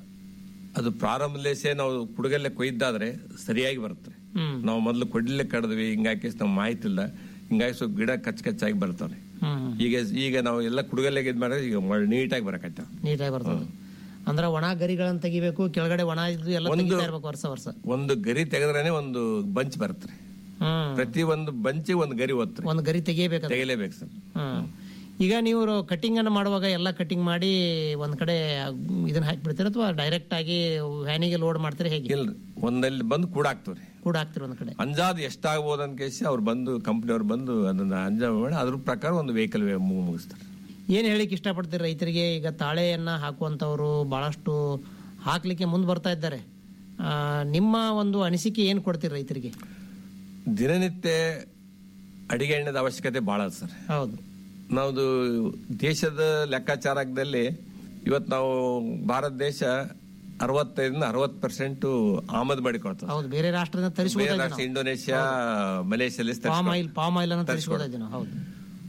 [SPEAKER 7] ಅದು ಪ್ರಾರಂಭಲೇಸೇ ನಾವು ಕುಡುಗಲ್ಲೇ ಕೊಯ್ದಾದ್ರೆ ಸರಿಯಾಗಿ ಬರುತ್ತೆ
[SPEAKER 6] ಹ್ಮ್
[SPEAKER 7] ನಾವು ಮೊದಲು ಕೊಡ್ಲೆ ಕಡ್ದ್ವಿ ಹಿಂಗಾಗಿ ನಮ್ಗೆ ಮಾಹಿತಿ ಇಲ್ಲ ಹಿಂಗಾಗಿ ಸ್ವಲ್ಪ ಗಿಡ ಕಚ್ ಕಚ್ಚಾಗಿ ಬರ್ತಾವ್ರಿ
[SPEAKER 6] ಹ್ಮ್
[SPEAKER 7] ಈಗ ಈಗ ನಾವು ಎಲ್ಲ ಕುಡುಗಲ್ಲೆಗೆ ಇದ್ ಮಾಡಿದ್ರೆ ಈಗ ನೀಟಾಗಿ ಬರಕತ್ತ
[SPEAKER 6] ನೀಟಾಗಿ ಬರ್ತದೆ ಅಂದ್ರೆ ಒಣ ಗರಿಗಳನ್ನ ತೆಗಿಬೇಕು ಕೆಳಗಡೆ ಒಣ ಇದ್ದು ಎಲ್ಲ
[SPEAKER 7] ಒಂದು-
[SPEAKER 6] ತೆಗಿತಾ ಇರ್ಬೇಕು ವರ್ಷ ವರ್ಷ
[SPEAKER 7] ಒಂದು ಗರಿ ತೆಗೆದ್ರೇನೆ ಒಂದು ಬಂಚ್ ಬರುತ್ತೆ
[SPEAKER 6] ಹ್ಮ್
[SPEAKER 7] ಪ್ರತಿ ಒಂದು ಬಂಚಿಗೆ ಒಂದು ಗರಿ ಒತ್ತ್ರಿ
[SPEAKER 6] ಒಂದು ಗರಿ ತೆಗಿಬೇಕು
[SPEAKER 7] ತೆಗಿಲೇಬೇಕು ಸರ್
[SPEAKER 6] ಹ್ಮ್ ಈಗ ನೀವು ಕಟಿಂಗ್ ಅನ್ನು ಮಾಡುವಾಗ ಎಲ್ಲ ಕಟಿಂಗ್ ಮಾಡಿ ಒಂದ್ ಕಡೆ ಇದನ್ನ ಹಾಕ್ಬಿಡ್ತೀರ ಅಥವಾ ಡೈರೆಕ್ಟ್ ಆಗಿ ವ್ಯಾನಿಗೆ ಲೋಡ್ ಮಾಡ್ತೀರಾ ಹೇಗೆ
[SPEAKER 7] ಇಲ್ರಿ ಒಂದಲ್ಲಿ ಬಂದು ಕೂಡ ಹಾಕ್ತವ್ರಿ
[SPEAKER 6] ಕೂಡ ಹಾಕ್ತಿರ ಒಂದ್ ಕಡೆ
[SPEAKER 7] ಅಂಜಾದ್ ಎಷ್ಟಾಗ್ಬೋದು ಅಂತ ಕೇಸಿ ಅವ್ರು ಬಂದು ಕಂಪ್ನಿಯವ್ರು ಬಂದು ಅದನ್ನ ಅಂಜಾದ್ ಮಾಡಿ ಅದ್ರ ಪ್ರಕಾರ ಒಂದು ವೆಹಿಕಲ್ ಮುಗಿಸ್ತಾರೆ
[SPEAKER 6] ಏನ್ ಹೇಳಿಕ್ ಇಷ್ಟಪಡ್ತೀರಿ ರೈತರಿಗೆ ಈಗ ತಾಳೆಯನ್ನ ಹಾಕುವಂತವ್ರು ಬಹಳಷ್ಟು ಹಾಕ್ಲಿಕ್ಕೆ ಮುಂದೆ ಬರ್ತಾ ಇದ್ದಾರೆ ಆ, ನಿಮ್ಮ ಒಂದು ಅನಿಸಿಕೆ ಏನ್ ಕೊಡ್ತೀರಿ ರೈತರಿಗೆ
[SPEAKER 7] ದಿನನಿತ್ಯ ಅಡಿಗೆ ಎಣ್ಣೆದ ಅವಶ್ಯಕತೆ ಬಹಳ ಅದ ಸರ್
[SPEAKER 6] ಹೌದು
[SPEAKER 7] ನಾವು ದೇಶದ ಲೆಕ್ಕಾಚಾರದಲ್ಲಿ ಇವತ್ತು ನಾವು ಭಾರತ ದೇಶ ಅರವತ್ತೈದರಿಂದ ಅರವತ್ತು ಪರ್ಸೆಂಟ್ ಆಮದು ಮಾಡಿಕೊಳ್ತದೆ
[SPEAKER 6] ಹೌದು ಬೇರೆ ರಾಷ್ಟ್ರದಿಂದ
[SPEAKER 7] ಬೇರೆ
[SPEAKER 6] ತರಿಸ್ಬೋದಾಯ್ತು
[SPEAKER 7] ರಾಷ್ಟ್ರ ಇಂಡೋನೇಷ್ಯಾ ಮಲೇಷ್ಯಾದಲ್ಲಿ
[SPEAKER 6] ಪಾಮ್ ಆಯಿಲ್ ಪಾಮ್ ಆಯಿಲ್ ಅನ್ನು ತರಿಸ್ಬೋದಾಯ್ತು ನಾವು ಹೌದು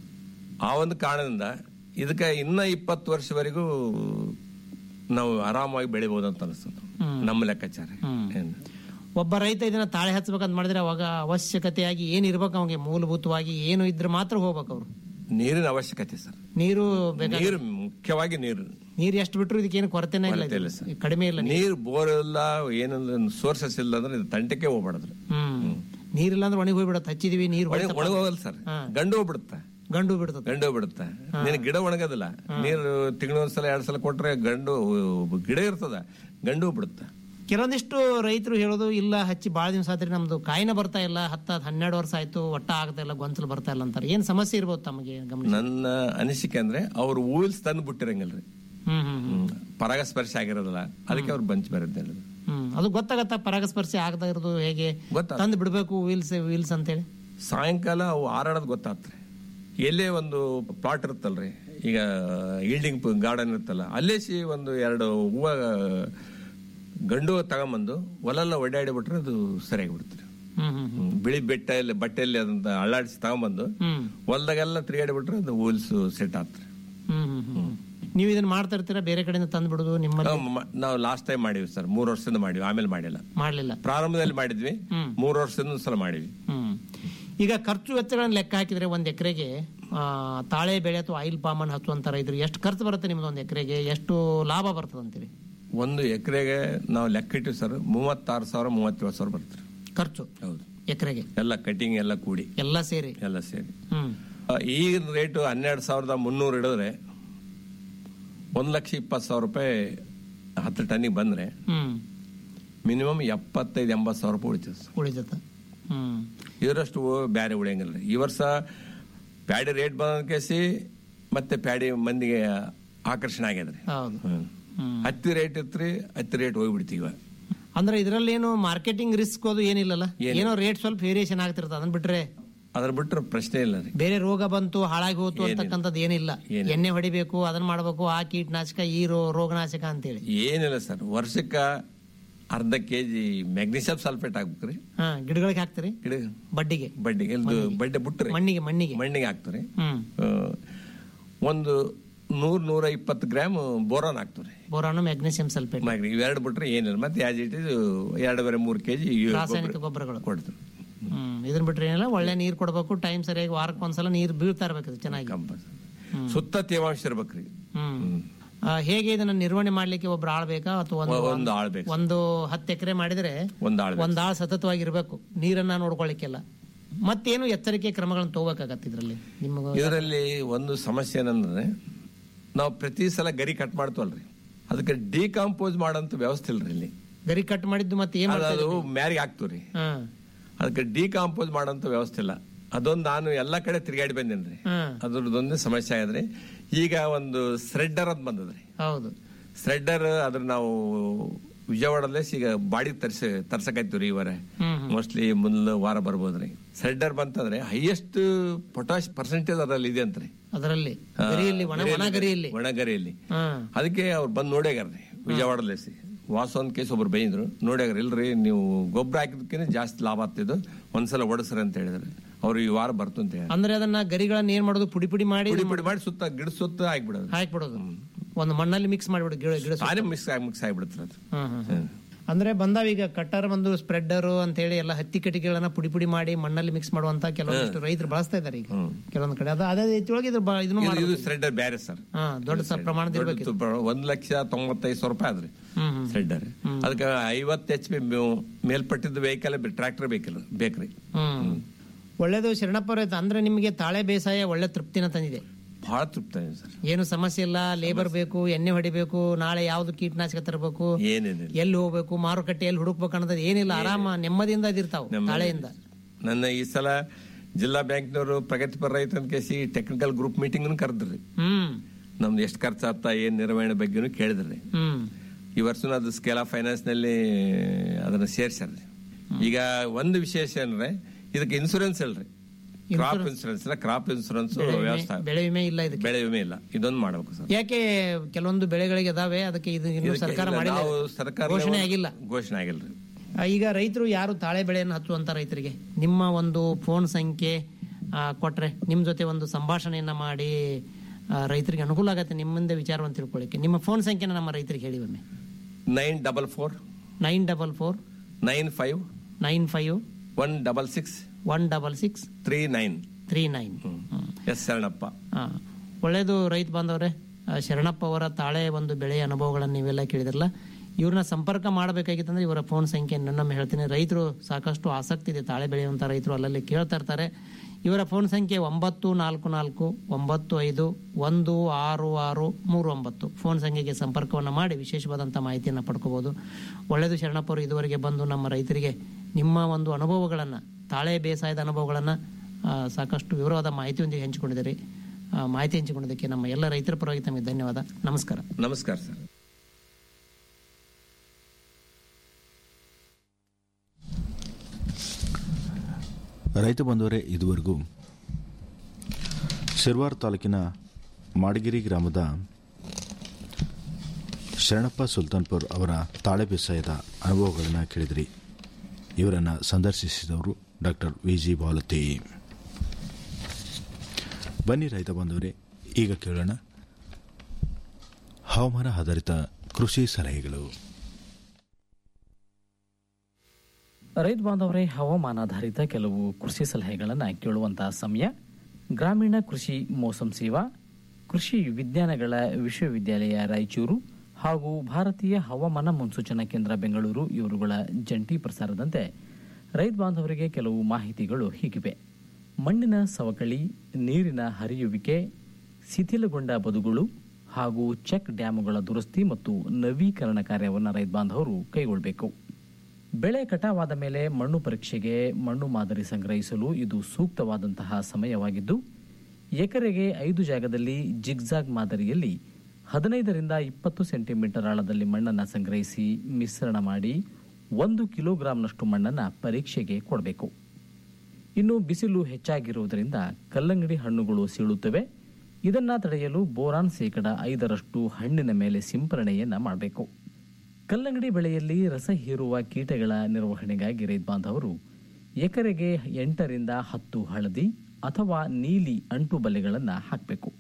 [SPEAKER 7] ಆ ಒಂದು ಕಾರಣದಿಂದ ಇದಕ್ಕೆ ಇನ್ನ ಇಪ್ಪತ್ತು ವರ್ಷವರೆಗೂ ನಾವು ಆರಾಮಾಗಿ ಬೆಳಿಬಹುದು ಅಂತ ಅನಿಸ್ತದೆ ನಮ್ಮ ಲೆಕ್ಕಾಚಾರ ಏನು?
[SPEAKER 6] ಒಬ್ಬ ರೈತ ಇದನ್ನ ತಾಳೆ ಹಚ್ಬೇಕಂತ ಮಾಡಿದ್ರೆ ಅವಾಗ ಅವಶ್ಯಕತೆಯಾಗಿ ಏನ್ ಇರ್ಬೇಕು ಅವ್ಗೆ ಮೂಲಭೂತವಾಗಿ ಏನು ಇದ್ರೆ ಮಾತ್ರ ಹೋಗ್ಬೇಕು ಅವ್ರು
[SPEAKER 7] ನೀರಿನ ಅವಶ್ಯಕತೆ ಸರ್
[SPEAKER 6] ನೀರು ಬೇಕಾ
[SPEAKER 7] ನೀರು ಮುಖ್ಯವಾಗಿ ನೀರು
[SPEAKER 6] ನೀರು ಎಷ್ಟು ಬಿಟ್ರು ಇದಕ್ಕೆ ಏನು ಕೊರತೆನೇ ಇಲ್ಲ
[SPEAKER 7] ಕೊರತೆ ಇಲ್ಲ
[SPEAKER 6] ಇದು.
[SPEAKER 7] ಸರ್.
[SPEAKER 6] ಕಡಿಮೆ ಇಲ್ಲ ನೀರು.
[SPEAKER 7] ನೀರು ಬೋರ್ ಇಲ್ಲ ಏನಿಲ್ಲ ಸೋರ್ಸಸ್ ಇಲ್ಲ ಅಂದ್ರೆ ಇದು ತಂಟಕ್ಕೆ ಹೋಗ್ಬಾರ್ದು
[SPEAKER 6] ಹ್ಮ್ ನೀರಿಲ್ಲ ಅಂದ್ರೆ ಒಣಗಿ ಹೋಗ್ಬಿಡತ್ತೆ ಹಚ್ಚಿದೀವಿ ನೀರು
[SPEAKER 7] ಒಣಗಿ ಒಣಗೋಗಲ್ಲ ಸರ್ ಗಂಡು ಹೋಗ್ಬಿಡುತ್ತೆ
[SPEAKER 6] ಗಂಡು ಬಿಡ್ತದೆ
[SPEAKER 7] ಗಂಡು ಬಿಡುತ್ತೆ ನಿನ್ ಗಿಡ ಒಣಗೋದಿಲ್ಲ ನೀರು ತಿಂಗಳೊಂದ್ಸಲ ಎರಡ್ ಸಲ ಕೊಟ್ರೆ ಗಂಡು ಗಿಡ ಇರ್ತದ ಗಂಡು ಬಿಡುತ್ತೆ
[SPEAKER 6] ಕೆಲವೊಂದಿಷ್ಟು ರೈತರು ಹೇಳೋದು ಇಲ್ಲ ಹಚ್ಚಿ ಬಾಳ ದಿವಸ ಆದ್ರೆ ನಮ್ದು ಕಾಯಿನ ಬರ್ತಾ ಇಲ್ಲ ಹತ್ತ ಹನ್ನೆರಡು ವರ್ಷ ಆಯ್ತು ಒಟ್ಟ ಆಗ್ತಾ ಇಲ್ಲ ಗೊಂಚಲು ಬರ್ತಾ ಇಲ್ಲ ಅಂತಾರೆ ಏನ್ ಸಮಸ್ಯೆ ಇರ್ಬೋದು ತಮಗೆ ಗಮನ
[SPEAKER 7] ನನ್ನ ಅನಿಸಿಕೆ ಅಂದ್ರೆ ಅವ್ರು ಊಲ್ಸ್ ತಂದು ಬಿಟ್ಟಿರಂಗಿಲ್ರಿ
[SPEAKER 6] ಹ್ಮ್ ಹ್ಮ್ ಹ್ಮ್
[SPEAKER 7] ಪರಾಗಸ್ಪರ್ಶ ಆಗಿರೋದಿಲ್ಲ ಅದಕ್ಕೆ ಅವ್ರು ಬಂಚ್ ಬರುತ್ತೆ
[SPEAKER 6] ಹ್ಮ್ ಅದು ಗೊತ್ತಾಗತ್ತ ಪರಾಗಸ್ಪರ್ಶಿ ಆಗದ ಇರೋದು ಹೇಗೆ
[SPEAKER 7] ಗೊತ್ತಾಗ
[SPEAKER 6] ತಂದು ಬಿಡ್ಬೇಕು ವೀಲ್ಸ್ ವೀಲ್ಸ್ ಅಂತೇಳಿ
[SPEAKER 7] ಸಾಯಂಕಾಲ ಅವು ಹಾರಾಡೋದು ಗೊತ್ತಾತ್ರಿ ಎಲ್ಲೇ ಒಂದು ಪ್ಲಾಟ್ ಇರುತ್ತಲ್ರಿ ಈಗ ಈಲ್ಡಿಂಗ್ ಗಾರ್ಡನ್ ಇರುತ್ತಲ್ಲ ಅಲ್ಲೇ ಸಿ ಒಂದು ಎರಡು ಹೂವ ಗಂಡು ತಗೊಂಬಂದು ಹೊಲೆಲ್ಲ ಒಡ್ಡಾಡಿ ಬಿಟ್ರೆ ಅದು ಸರಿಯಾಗಿ ಬಿಡ್ತಾರೆ
[SPEAKER 6] ಹ್ಮ್ ಹ್ಮ್
[SPEAKER 7] ಹ್ಮ್. ಬಿಳಿ ಬೆಟ್ಟಲ್ಲಿ ಬಟ್ಟೆಯಲ್ಲಿ ಅದಂತ ಅಳ್ಳಾಡಿಸಿ ತಗೊಂಬಂದು
[SPEAKER 6] ಹ್ಮ್
[SPEAKER 7] ಹೊಲ್ದಾಗೆಲ್ಲ ತಿರುಗಾಡಿ ಬಿಟ್ರೆ ಅದು ವೂಲ್ಸ್ ಸೆಟ್ ಆಗ್ತಾರೆ
[SPEAKER 6] ಹ್ಮ್ ಹ್ಮ್ ಹ್ಮ್ ನೀವು ಇದನ್ನ ಮಾಡ್ತಾ ಇರ್ತೀರಾ ಬೇರೆ ಕಡೆಯಿಂದ ತಂದು ಬಿಡುದು ನಿಮ್ಮಲ್ಲಿ
[SPEAKER 7] ನಾವು ಮ- ನಾವು ಲಾಸ್ಟ್ ಟೈಮ್ ಮಾಡಿವಿ ಸರ್ ಮೂರು ವರ್ಷದಿಂದ ಮಾಡಿವಿ ಆಮೇಲೆ ಮಾಡಿಲ್ಲ
[SPEAKER 6] ಮಾಡ್ಲಿಲ್ಲ
[SPEAKER 7] ಪ್ರಾರಂಭದಲ್ಲಿ ಮಾಡಿದ್ವಿ
[SPEAKER 6] ಹ್ಮ್.
[SPEAKER 7] ಮೂರು ವರ್ಷದಿಂದ ಒಂದ್ ಸಲ ಮಾಡಿವಿ
[SPEAKER 6] ಹ್ಮ್ ಈಗ ಖರ್ಚು ವೆಚ್ಚಗಳನ್ನ ಲೆಕ್ಕ ಹಾಕಿದ್ರೆ ಒಂದ್ ಎಕರೆಗೆ ತಾಳೆ ಬೆಳೆ ಅಥವಾ ಆಯಿಲ್ ಪಾಮ್ ಅನ್ನು ಹಚ್ಚುವಂತ ರೈತರು ಎಷ್ಟು ಖರ್ಚು ಬರುತ್ತೆ ನಿಮ್ದು ಒಂದ್ ಎಕರೆಗೆ ಎಷ್ಟು ಲಾಭ ಬರ್ತದೆ ಅಂತೀರಿ
[SPEAKER 7] ಒಂದು ಎಕರೆಗೆ ನಾವು ಲೆಕ್ಕ ಇಟ್ಟಿವಿ ಸರ್ ಮೂವತ್ತಾರು ಸಾವಿರ ಮೂವತ್ತೇಳು ಸಾವಿರ ಬರ್ತಾರೆ
[SPEAKER 6] ಖರ್ಚು
[SPEAKER 7] ಹೌದು
[SPEAKER 6] ಎಕರೆಗೆ
[SPEAKER 7] ಎಲ್ಲ ಕಟಿಂಗ್ ಎಲ್ಲ ಕೂಡಿ
[SPEAKER 6] ಎಲ್ಲ ಸೇರಿ
[SPEAKER 7] ಎಲ್ಲ ಸೇರಿ
[SPEAKER 6] ಹ್ಮ್
[SPEAKER 7] ಆ, ಈಗಿನ ರೇಟು ಹನ್ನೆರಡು ಸಾವಿರದ ಮುನ್ನೂರು ಹಿಡಿದ್ರೆ ಒಂದ್ ಲಕ್ಷ ಇಪ್ಪತ್ತು ಸಾವಿರ ರೂಪಾಯಿ ಹತ್ತು ಟನ್ನಿಗೆ ಬಂದ್ರೆ
[SPEAKER 6] ಹ್ಮ್
[SPEAKER 7] ಮಿನಿಮಮ್ ಎಪ್ಪತ್ತೈದು ಎಂಬತ್ತು ಸಾವಿರ ರೂಪಾಯಿ ಉಳಿತದೆ ಸರ್
[SPEAKER 6] ಉಳಿತದ ಹ್ಮ್
[SPEAKER 7] ಇದರಷ್ಟು ಬ್ಯಾರೆ ಉಳಿಯಂಗಿಲ್ಲ ಈ ವರ್ಷ ಪ್ಯಾಡಿ ರೇಟ್ ಬಂದಕೇಸಿ ಮತ್ತೆ ಪ್ಯಾಡಿ ಮಂದಿಗೆ ಆಕರ್ಷಣೆ ಆಗ್ಯದ್ರಿ
[SPEAKER 6] ಹೌದು
[SPEAKER 7] ಹ್ಮ್.
[SPEAKER 6] ಹ್ಮ್.
[SPEAKER 7] ಹತ್ತಿ ರೇಟ್ ಇತ್ರಿ ಹತ್ತಿ ರೇಟ್ ಹೋಗ್ಬಿಡ್ತೀವ
[SPEAKER 6] ಅಂದ್ರೆ ಇದ್ರಲ್ಲಿ ಏನು ಮಾರ್ಕೆಟಿಂಗ್ ರಿಸ್ಕ್ ಅದು ಏನಿಲ್ಲಲ್ಲ ಏನೋ ರೇಟ್ ಸ್ವಲ್ಪ ವೇರಿಯೇಷನ್ ಆಗ್ತಿರ್ತದೆ ಅದನ್ನ ಬಿಟ್ರೆ
[SPEAKER 7] ಅದ್ರ ಬಿಟ್ರೆ ಪ್ರಶ್ನೆ ಇಲ್ಲ ರೀ
[SPEAKER 6] ಬೇರೆ ರೋಗ ಬಂತು ಹಾಳಾಗಿ ಹೋತು ಅಂತಕ್ಕಂಥದ್ದು ಏನಿಲ್ಲ ಎಣ್ಣೆ ಹೊಡಿಬೇಕು ಅದನ್ನ ಮಾಡ್ಬೇಕು ಆ ಕೀಟನಾಶಕ ಈ ರೋ ರೋಗನಾಶಕ ಅಂತೇಳಿ
[SPEAKER 7] ಏನಿಲ್ಲ ಸರ್ ವರ್ಷಕ್ಕ ಅರ್ಧ ಕೆಜಿ ಮ್ಯಾಗ್ನೀಷಿಯಂ ಸಲ್ಫೇಟ್ ಹಾಕ್ಬೇಕ್ರಿ
[SPEAKER 6] ಹಾ ಗಿಡಗಳಿಗೆ ಹಾಕ್ತೀರಿ
[SPEAKER 7] ಗಿಡ
[SPEAKER 6] ಬಡ್ಡಿಗೆ
[SPEAKER 7] ಬಡ್ಡಿಗೆ ಇದು ಬಡ್ಡೆ ಬಿಟ್ರಿ
[SPEAKER 6] ಮಣ್ಣಿಗೆ ಮಣ್ಣಿಗೆ
[SPEAKER 7] ಮಣ್ಣಿಗೆ ಹಾಕ್ತಾರೆ
[SPEAKER 6] ಹ್ಮ್
[SPEAKER 7] ಒಂದು ನೂರ್ ನೂರ ಇಪ್ಪತ್ತು ಗ್ರಾಮ್ ಬೋರಾನ್ ಹಾಕ್ತಾರೆ
[SPEAKER 6] ಬೋರಾನು ಮ್ಯಾಗ್ನೀಸಿಯಂ ಸಲ್ಫೇಟ್
[SPEAKER 7] ಇವೆರಡು ಬಿಟ್ರೆ ಏನಿಲ್ಲ ಮತ್ತೆ ಯಾಜ್ ಇಟ್ ಎರಡೂವರೆ ಮೂರು ಕೆಜಿ
[SPEAKER 6] ರಾಸಾಯನಿಕ ಗೊಬ್ಬರಗಳು
[SPEAKER 7] ಕೊಡ್ತಾರೆ
[SPEAKER 6] ಹ್ಮ್ ಇದನ್ನ ಬಿಟ್ರೆ ಏನಿಲ್ಲ ಒಳ್ಳೆ ನೀರ್ ಕೊಡ್ಬೇಕು ಟೈಮ್ ಸರಿಯಾಗಿ ವಾರಕ್ಕೆ ಒಂದ್ಸಲ ನೀರ್ ಬೀಳ್ತಾ ಇರ್ಬೇಕು ಅದು ಚೆನ್ನಾಗಿ
[SPEAKER 7] ಕಂಪಲ್ಸರಿ ಸುತ್ತ ತೇವಾಂಶ ಇರ್ಬೇಕ್ರಿ
[SPEAKER 6] ಹ್ಮ್ ಆ, ಹೇಗೆ ಇದನ್ನ ನಿರ್ವಹಣೆ ಮಾಡ್ಲಿಕ್ಕೆ ಒಬ್ರು ಆಳ್ಬೇಕಾ ಅಥವಾ ಒಂದು
[SPEAKER 7] ಒಂದು ಆಳ್ಬೇಕು
[SPEAKER 6] ಒಂದು ಹತ್ತು ಎಕರೆ ಮಾಡಿದ್ರೆ
[SPEAKER 7] ಒಂದು ಆಳ್
[SPEAKER 6] ಒಂದ್ ಆಳ್ ಸತತವಾಗಿರ್ಬೇಕು ನೀರನ್ನ ನೋಡ್ಕೊಳ್ಳಿಕ್ಕೆಲ್ಲ ಮತ್ತೇನು ಎಚ್ಚರಿಕೆ ಕ್ರಮಗಳನ್ನ ತಗೋಬೇಕಾಗತ್ತೆ ಇದ್ರಲ್ಲಿ ನಿಮಗ
[SPEAKER 7] ಇದರಲ್ಲಿ ಒಂದು ಸಮಸ್ಯೆ ಏನಂದ್ರೆ ನಾವು ಪ್ರತಿ ಸಲ ಗರಿ ಕಟ್ ಮಾಡ್ತೀವಲ್ರಿ ಅದಕ್ಕೆ ಡಿಕಾಂಪೋಸ್ ಮಾಡೋಂಥ ವ್ಯವಸ್ಥೆ ಇಲ್ರಿ ಇಲ್ಲಿ
[SPEAKER 6] ಗರಿ ಕಟ್ ಮಾಡಿದ್ದು ಮತ್ತೆ ಏನ್
[SPEAKER 7] ಅದು-
[SPEAKER 6] ಮಾಡ್ತಾ
[SPEAKER 7] ಅದು ಮ್ಯಾರಿಗೆ ಹಾಕ್ತೀವ್ರಿ
[SPEAKER 6] ಹಾ
[SPEAKER 7] ಅದಕ್ಕೆ ಡಿಕಾಂಪೋಸ್ ಮಾಡೋಂಥ ವ್ಯವಸ್ಥೆ ಇಲ್ಲ ಅದೊಂದು ನಾನು ಎಲ್ಲ ಕಡೆ ತಿರುಗಾಡಿ ಬಂದೇನ್ರಿ
[SPEAKER 6] ಹಾ
[SPEAKER 7] ಅದ್ರದ್ದೊಂದೇ ಸಮಸ್ಯೆ ಆಗಿದ್ರಿ ಈಗ ಒಂದು ಸ್ರೆಡ್ಡರ್ ಅಂತ ಬಂದದ್ರಿ
[SPEAKER 6] ಹೌದು
[SPEAKER 7] ಸ್ರೆಡ್ಡರ್ ಅದ್ರ ನಾವು ವಿಜಯವಾಡಲ್ಲೇ ಈಗ ಬಾಡಿ ತರ್ಸ ತರ್ಸಕೈತಿವ್ರಿ ಇವರೇ
[SPEAKER 6] ಹ್ಮ್
[SPEAKER 7] ಮೋಸ್ಟ್ಲಿ ಮುಂದಿನ ವಾರ ಬರ್ಬೋದ್ರಿ ಸ್ರೆಡ್ಡರ್ ಬಂತಂದ್ರೆ ಹೈಯೆಸ್ಟ್ ಪೊಟಾಶ್ ಪರ್ಸೆಂಟೇಜ್ ಅದರಲ್ಲಿ ಇದೆ ಅಂತ್ರಿ
[SPEAKER 6] ಅದರಲ್ಲಿ ಗರಿಯಲ್ಲಿ ಒಣ ಒಣ ಗರಿಯಲ್ಲಿ
[SPEAKER 7] ಒಣಗರಿಯಲ್ಲಿ
[SPEAKER 6] ಹಾ
[SPEAKER 7] ಅದಕ್ಕೆ ಅವ್ರು ಬಂದು ನೋಡ್ಯಾಗಾರ್ರಿ ವಿಜಯವಾಡಲ್ಲಿ ವಾಸ ಒಂದ್ ಕೇಸ್ ಒಬ್ರು ಬೈದ್ರು ನೋಡ್ಯಾಗಾರ ಇಲ್ರಿ ನೀವು ಗೊಬ್ಬರ ಹಾಕಿದಕ್ಕಿಂತ ಜಾಸ್ತಿ ಲಾಭ ಆಗ್ತಿದ್ದು ಒಂದ್ಸಲ ಓಡಿಸ್ರಿ ಅಂತ ಹೇಳಿದ್ರೆ ಅವ್ರು ಈ ವಾರ ಬರ್ತು ಅಂತ ಹೇಳಿ
[SPEAKER 6] ಅಂದ್ರೆ ಅದನ್ನ ಗರಿಗಳನ್ನ ಏನ್ ಮಾಡೋದು ಪುಡಿ ಪುಡಿ ಮಾಡಿ
[SPEAKER 7] ಪುಡಿ ಪುಡಿ ಮಾಡಿ ಸುತ್ತ ಗಿಡ ಸುತ್ತ ಹಾಕ್ಬಿಡೋದು
[SPEAKER 6] ಹಾಕ್ಬಿಡೋದು ಒಂದು ಮಣ್ಣಲ್ಲಿ ಮಿಕ್ಸ್ ಮಾಡಿಬಿಡು ಗಿಡ ಗಿಡ ಸುತ್ತ.
[SPEAKER 7] ಸಾರಿ ಮಿಕ್ಸ್ ಆಗಿ ಮಿಕ್ಸ್ ಆಗಿಬಿಡುತ್ತೆ ಅದು
[SPEAKER 6] ಹ್ಮ್, ಹ್ಮ್, ಹ್ಮ್. ಅಂದ್ರೆ ಬಂದಾವ ಈಗ ಕಟ್ಟರ್ ಒಂದು ಸ್ಪ್ರೆಡ್ಡರ್ ಅಂತ ಹೇಳಿ ಎಲ್ಲ ಹತ್ತಿ ಕಟ್ಟಿಗೆಗಳನ್ನ ಪುಡಿ ಪುಡಿ ಮಾಡಿ ಮಣ್ಣಲ್ಲಿ ಮಿಕ್ಸ್ ಮಾಡುವಂತ ಕೆಲವೊಂದಿಷ್ಟು ರೈತರು ಬಳಸ್ತಾ ಇದಾರೆ ಈಗ ಕೆಲವೊಂದ್ ಕಡೆ ಅದು ಅದೇ ರೀತಿಯೊಳಗೆ ಇದು ಬ- ಇದನ್ನು
[SPEAKER 7] ಇದು-
[SPEAKER 6] ಮಾಡ್ಬೋದು.
[SPEAKER 7] ಇದು ಸ್ರೆಡ್ಡರ್ ಬೇರೆ ಸರ್
[SPEAKER 6] ಹಾ ದೊಡ್ಡ ಸ- ಪ್ರಮಾಣದ ಇರ್ಬೇಕು ಇದು.
[SPEAKER 7] ಒಂದ್ ಲಕ್ಷ ತೊಂಬತ್ತೈದು ಸಾವಿರ ರೂಪಾಯಿ ಆದ್ರಿ
[SPEAKER 6] ಹ್ಮ್ ಹ್ಮ್
[SPEAKER 7] ಸ್ರೆಡ್ಡರ್ ಅದಕ್ಕೆ ಐವತ್ತು ಎಚ್ ಪಿ ಮೇಲ್ಪಟ್ಟಿದ್ದು ವೆಹಿಕಲ್ ಟ್ರಾಕ್ಟರ್ ಬೇಕಿಲ್ಲ ಬೇಕ್ರಿ
[SPEAKER 6] ಹ್ಮ್ ಒಳ್ಳೇದು ಶರಣಪ್ಪ ಅವ್ರೆ, ಅಂದ್ರೆ ನಿಮಗೆ ತಾಳೆ ಬೇಸಾಯ ಒಳ್ಳೆ ತೃಪ್ತಿನ ತಂದಿದೆ
[SPEAKER 7] ಬಹಳ ತೃಪ್ತ ಇದೆ ಸರ್
[SPEAKER 6] ಏನು ಸಮಸ್ಯೆ ಇಲ್ಲ ಲೇಬರ್ ಬೇಕು ಎಣ್ಣೆ ಹೊಡಿಬೇಕು ನಾಳೆ ಯಾವ್ದು ಕೀಟನಾಶಕ ತರಬೇಕು
[SPEAKER 7] ಏನೇನಿಲ್ಲ
[SPEAKER 6] ಎಲ್ಲಿ ಹೋಗ್ಬೇಕು ಮಾರುಕಟ್ಟೆ ಎಲ್ಲಿ ಹುಡುಕ್ಬೇಕು ಅನ್ನೋದು ಏನಿಲ್ಲ ಆರಾಮ ನೆಮ್ಮದಿಯಿಂದ ಅದಿರ್ತಾವ ತಾಳೆಯಿಂದ
[SPEAKER 7] ನನ್ನ ಈ ಸಲ ಜಿಲ್ಲಾ ಬ್ಯಾಂಕ್ನವರು ಪ್ರಗತಿಪರ ರೈತ ಕೇಸಿ ಟೆಕ್ನಿಕಲ್ ಗ್ರೂಪ್ ಮೀಟಿಂಗ್ ಕರೆದ್ರಿ
[SPEAKER 6] ಹ್ಮ್
[SPEAKER 7] ನಮ್ದು ಎಷ್ಟು ಖರ್ಚಾಗ್ತ ಏನ್ ನಿರ್ವಹಣೆ ಬಗ್ಗೆನೂ ಕೇಳಿದ್ರಿ
[SPEAKER 6] ಹ್ಮ್
[SPEAKER 7] ಈ ವರ್ಷನೂ ಅದು ಸ್ಕೇಲ್ ಆಫ್ ಫೈನಾನ್ಸ್ ನಲ್ಲಿ ಅದನ್ನ ಸೇರ್ಸ್ಯಾರ ಈಗ ಒಂದು ವಿಶೇಷ ಅಂದ್ರೆ ಇದಕ್ಕೆ ಇನ್ಸೂರೆನ್ಸ್ ಇಲ್ರಿ ಕ್ರಾಪ್ ಇನ್ಸೂರೆನ್ಸ್ ಇಲ್ಲ ಕ್ರಾಪ್ ಇನ್ಸೂರೆನ್ಸ್ ವ್ಯವಸ್ಥೆ
[SPEAKER 6] ಬೆಳೆ ವಿಮೆ ಇಲ್ಲ ಇದಕ್ಕೆ
[SPEAKER 7] ಬೆಳೆ ವಿಮೆ ಇಲ್ಲ ಇದೊಂದು ಮಾಡ್ಬೇಕು ಸರ್
[SPEAKER 6] ಯಾಕೆ ಕೆಲವೊಂದು ಬೆಳೆಗಳಿಗೆ ಅದಾವೆ ಅದಕ್ಕೆ ಇದು ಇನ್ನು
[SPEAKER 7] ಇದಕ್ಕೆ
[SPEAKER 6] ಸರ್ಕಾರ
[SPEAKER 7] ಇಲ್ಲ,
[SPEAKER 6] ಮಾಡಿಲ್ಲ
[SPEAKER 7] ನಾವು ಸರ್ಕಾರ
[SPEAKER 6] ಘೋಷಣೆ ಆಗಿಲ್ಲ
[SPEAKER 7] ಘೋಷಣೆ ಆಗಿಲ್ರಿ
[SPEAKER 6] ಆ, ಈಗ ರೈತರು ಯಾರು ತಾಳೆ ಬೆಳೆಯನ್ನು ಹಚ್ಚುವಂತ ರೈತರಿಗೆ ನಿಮ್ಮ ಒಂದು ಫೋನ್ ಸಂಖ್ಯೆ ಆ, ಕೊಟ್ರೆ ನಿಮ್ ಜೊತೆ ಒಂದು ಸಂಭಾಷಣೆಯನ್ನ ಮಾಡಿ ಆ, ರೈತರಿಗೆ ಅನುಕೂಲ ಆಗತ್ತೆ ನಿಮ್ಮಿಂದ ವಿಚಾರವನ್ನು ತಿಳ್ಕೊಳ್ಳಿಕ್ಕೆ ನಿಮ್ಮ ಫೋನ್ ಸಂಖ್ಯೆನ ನಮ್ಮ ರೈತರಿಗೆ ಹೇಳಿ ಒಮ್ಮೆ
[SPEAKER 7] nine double four
[SPEAKER 6] nine double four
[SPEAKER 7] nine five
[SPEAKER 6] nine five
[SPEAKER 7] one double six
[SPEAKER 6] one double six
[SPEAKER 7] three nine
[SPEAKER 6] three nine
[SPEAKER 7] S Sharanappa
[SPEAKER 6] ಒಳ್ಳೇದು ರೈತ ಬಾಂಧವರೇ ಆ, ಶರಣಪ್ಪ ಅವರ ತಾಳೆ ಒಂದು ಬೆಳೆಯ ಅನುಭವಗಳನ್ನು ನೀವೆಲ್ಲ ಕೇಳಿದ್ರಲ್ಲ ಇವ್ರನ್ನ ಸಂಪರ್ಕ ಮಾಡಬೇಕಾಗಿತ್ತಂದ್ರೆ ಇವರ ಫೋನ್ ಸಂಖ್ಯೆ ನನ್ನ ಹೇಳ್ತೀನಿ ರೈತರು ಸಾಕಷ್ಟು ಆಸಕ್ತಿ ಇದೆ ತಾಳೆ ಬೆಳೆಯುವಂಥ ರೈತರು ಅಲ್ಲಲ್ಲಿ ಕೇಳ್ತಾ ಇರ್ತಾರೆ ಇವರ ಫೋನ್ ಸಂಖ್ಯೆ ಒಂಬತ್ತು ನಾಲ್ಕು ನಾಲ್ಕು ಒಂಬತ್ತು ಐದು ಒಂದು ಆರು ಆರು ಮೂರು ಒಂಬತ್ತು ಫೋನ್ ಸಂಖ್ಯೆಗೆ ಸಂಪರ್ಕವನ್ನು ಮಾಡಿ ವಿಶೇಷವಾದಂಥ ಮಾಹಿತಿಯನ್ನು ಪಡ್ಕೋಬೋದು ಒಳ್ಳೆಯದು ಶರಣಪ್ಪ ಅವರು ಇದುವರೆಗೆ ಬಂದು ನಮ್ಮ ರೈತರಿಗೆ ನಿಮ್ಮ ಒಂದು ಅನುಭವಗಳನ್ನು ತಾಳೆ ಬೇಸಾಯದ ಅನುಭವಗಳನ್ನು ಸಾಕಷ್ಟು ವಿವರವಾದ ಮಾಹಿತಿಯೊಂದಿಗೆ ಹಂಚಿಕೊಂಡಿದ್ದೀರಿ ಆ, ಮಾಹಿತಿ ಹಂಚಿಕೊಂಡಿದ್ದಕ್ಕೆ ನಮ್ಮ ಎಲ್ಲ ರೈತರ ಪರವಾಗಿ ತಮಗೆ ಧನ್ಯವಾದ ನಮಸ್ಕಾರ
[SPEAKER 7] ನಮಸ್ಕಾರ ಸರ್
[SPEAKER 3] ರೈತ ಬಂಧುವರೇ ಇದುವರೆಗೂ ಶಿರ್ವಾರ್ ತಾಲೂಕಿನ ಮಾಡಗಿರಿ ಗ್ರಾಮದ ಶರಣಪ್ಪ ಸುಲ್ತಾನ್ಪುರ್ ಅವರ ತಾಳೆ ಬೇಸಾಯದ ಅನುಭವಗಳನ್ನು ಕೇಳಿದ್ರಿ ಇವರನ್ನು ಸಂದರ್ಶಿಸಿದವರು ಡಾಕ್ಟರ್ ವಿ ಜಿ ಬಾಲತಿ ಬನ್ನಿ ರೈತ ಬಂಧುವರೇ ಈಗ ಕೇಳೋಣ ಹವಾಮಾನ ಆಧಾರಿತ ಕೃಷಿ ಸಲಹೆಗಳು
[SPEAKER 8] ರೈತ ಬಾಂಧವರೇ ಹವಾಮಾನಾಧಾರಿತ ಕೆಲವು ಕೃಷಿ ಸಲಹೆಗಳನ್ನು ಕೇಳುವಂತಹ ಸಮಯ ಗ್ರಾಮೀಣ ಕೃಷಿ ಮೋಸಂ ಸೇವಾ ಕೃಷಿ ವಿಜ್ಞಾನಗಳ ವಿಶ್ವವಿದ್ಯಾಲಯ ರಾಯಚೂರು ಹಾಗೂ ಭಾರತೀಯ ಹವಾಮಾನ ಮುನ್ಸೂಚನಾ ಕೇಂದ್ರ ಬೆಂಗಳೂರು ಇವರುಗಳ ಜಂಟಿ ಪ್ರಸಾರದಂತೆ ರೈತ ಬಾಂಧವರಿಗೆ ಕೆಲವು ಮಾಹಿತಿಗಳು ಹೀಗಿವೆ ಮಣ್ಣಿನ ಸವಕಳಿ ನೀರಿನ ಹರಿಯುವಿಕೆ ಶಿಥಿಲಗೊಂಡ ಬದುಗಳು ಹಾಗೂ ಚೆಕ್ ಡ್ಯಾಮುಗಳ ದುರಸ್ತಿ ಮತ್ತು ನವೀಕರಣ ಕಾರ್ಯವನ್ನು ರೈತ ಬಾಂಧವರು ಕೈಗೊಳ್ಳಬೇಕು ಬೆಳೆ ಕಟಾವಾದ ಮೇಲೆ ಮಣ್ಣು ಪರೀಕ್ಷೆಗೆ ಮಣ್ಣು ಮಾದರಿ ಸಂಗ್ರಹಿಸಲು ಇದು ಸೂಕ್ತವಾದಂತಹ ಸಮಯವಾಗಿದ್ದು ಎಕರೆಗೆ ಐದು ಜಾಗದಲ್ಲಿ ಜಿಗ್ಜಾಗ್ ಮಾದರಿಯಲ್ಲಿ ಹದಿನೈದರಿಂದ ಇಪ್ಪತ್ತು ಸೆಂಟಿಮೀಟರ್ ಆಳದಲ್ಲಿ ಮಣ್ಣನ್ನು ಸಂಗ್ರಹಿಸಿ ಮಿಶ್ರಣ ಮಾಡಿ ಒಂದು ಕಿಲೋಗ್ರಾಂನಷ್ಟು ಮಣ್ಣನ್ನು ಪರೀಕ್ಷೆಗೆ ಕೊಡಬೇಕು ಇನ್ನು ಬಿಸಿಲು ಹೆಚ್ಚಾಗಿರುವುದರಿಂದ ಕಲ್ಲಂಗಡಿ ಹಣ್ಣುಗಳು ಸೀಳುತ್ತವೆ ಇದನ್ನ ತಡೆಯಲು ಬೋರಾನ್ ಶೇಕಡ ಐದರಷ್ಟು ಹಣ್ಣಿನ ಮೇಲೆ ಸಿಂಪರಣೆಯನ್ನ ಮಾಡಬೇಕು ಕಲ್ಲಂಗಡಿ ಬೆಳೆಯಲ್ಲಿ ರಸ ಹೀರುವ ಕೀಟಗಳ ನಿರ್ವಹಣೆಗಾಗಿ ರೈತ ಬಾಂಧವರು ಎಕರೆಗೆ ಎಂಟರಿಂದ ಹತ್ತು ಹಳದಿ ಅಥವಾ ನೀಲಿ ಅಂಟು ಬಲೆಗಳನ್ನು ಹಾಕಬೇಕು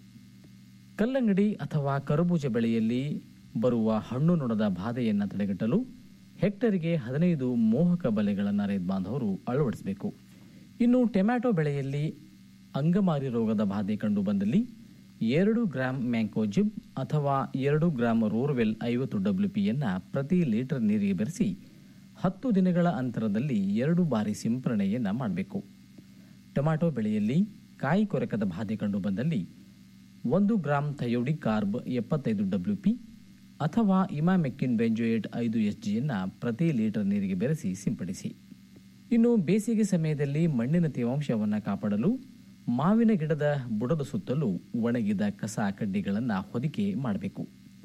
[SPEAKER 8] ಕಲ್ಲಂಗಡಿ ಅಥವಾ ಕರಬೂಜ ಬೆಳೆಯಲ್ಲಿ ಬರುವ ಹಣ್ಣು ನೊಣದ ಬಾಧೆಯನ್ನು ತಡೆಗಟ್ಟಲು ಹೆಕ್ಟರಿಗೆ ಹದಿನೈದು ಮೋಹಕ ಬಲೆಗಳನ್ನು ರೈತ ಬಾಂಧವರು ಅಳವಡಿಸಬೇಕು ಇನ್ನು ಟೊಮ್ಯಾಟೊ ಬೆಳೆಯಲ್ಲಿ ಅಂಗಮಾರಿ ರೋಗದ ಬಾಧೆ ಕಂಡು ಬಂದಲ್ಲಿ ಎರಡು ಗ್ರಾಂ ಮ್ಯಾಂಕೋಜಿಬ್ ಅಥವಾ ಎರಡು ಗ್ರಾಂ ರೋರ್ವೆಲ್ ಐವತ್ತು ಡಬ್ಲ್ಯೂ ಪಿಯನ್ನು ಪ್ರತಿ ಲೀಟರ್ ನೀರಿಗೆ ಬೆರೆಸಿ ಹತ್ತು ದಿನಗಳ ಅಂತರದಲ್ಲಿ ಎರಡು ಬಾರಿ ಸಿಂಪರಣೆಯನ್ನು ಮಾಡಬೇಕು ಟೊಮ್ಯಾಟೊ ಬೆಳೆಯಲ್ಲಿ ಕಾಯಿ ಕೊರಕದ ಬಾಧೆ ಕಂಡು ಬಂದಲ್ಲಿ ಒಂದು ಗ್ರಾಂ ಥಯೋಡಿ ಕಾರ್ಬ್ ಎಪ್ಪತ್ತೈದು ಡಬ್ಲ್ಯೂ ಪಿ ಅಥವಾ ಇಮಾಮೆಕ್ಕಿನ್ ಬೆಂಜೋಯೇಟ್ ಐದು ಎಸ್ ಜಿಯನ್ನು ಪ್ರತಿ ಲೀಟರ್ ನೀರಿಗೆ ಬೆರೆಸಿ ಸಿಂಪಡಿಸಿ ಇನ್ನು ಬೇಸಿಗೆ ಸಮಯದಲ್ಲಿ ಮಣ್ಣಿನ ತೇವಾಂಶವನ್ನು ಕಾಪಾಡಲು ಮಾವಿನ ಗಿಡದ ಬುಡದ ಸುತ್ತಲೂ ಒಣಗಿದ ಕಸ ಕಡ್ಡಿಗಳನ್ನು ಹೊದಿಕೆ ಮಾಡಬೇಕು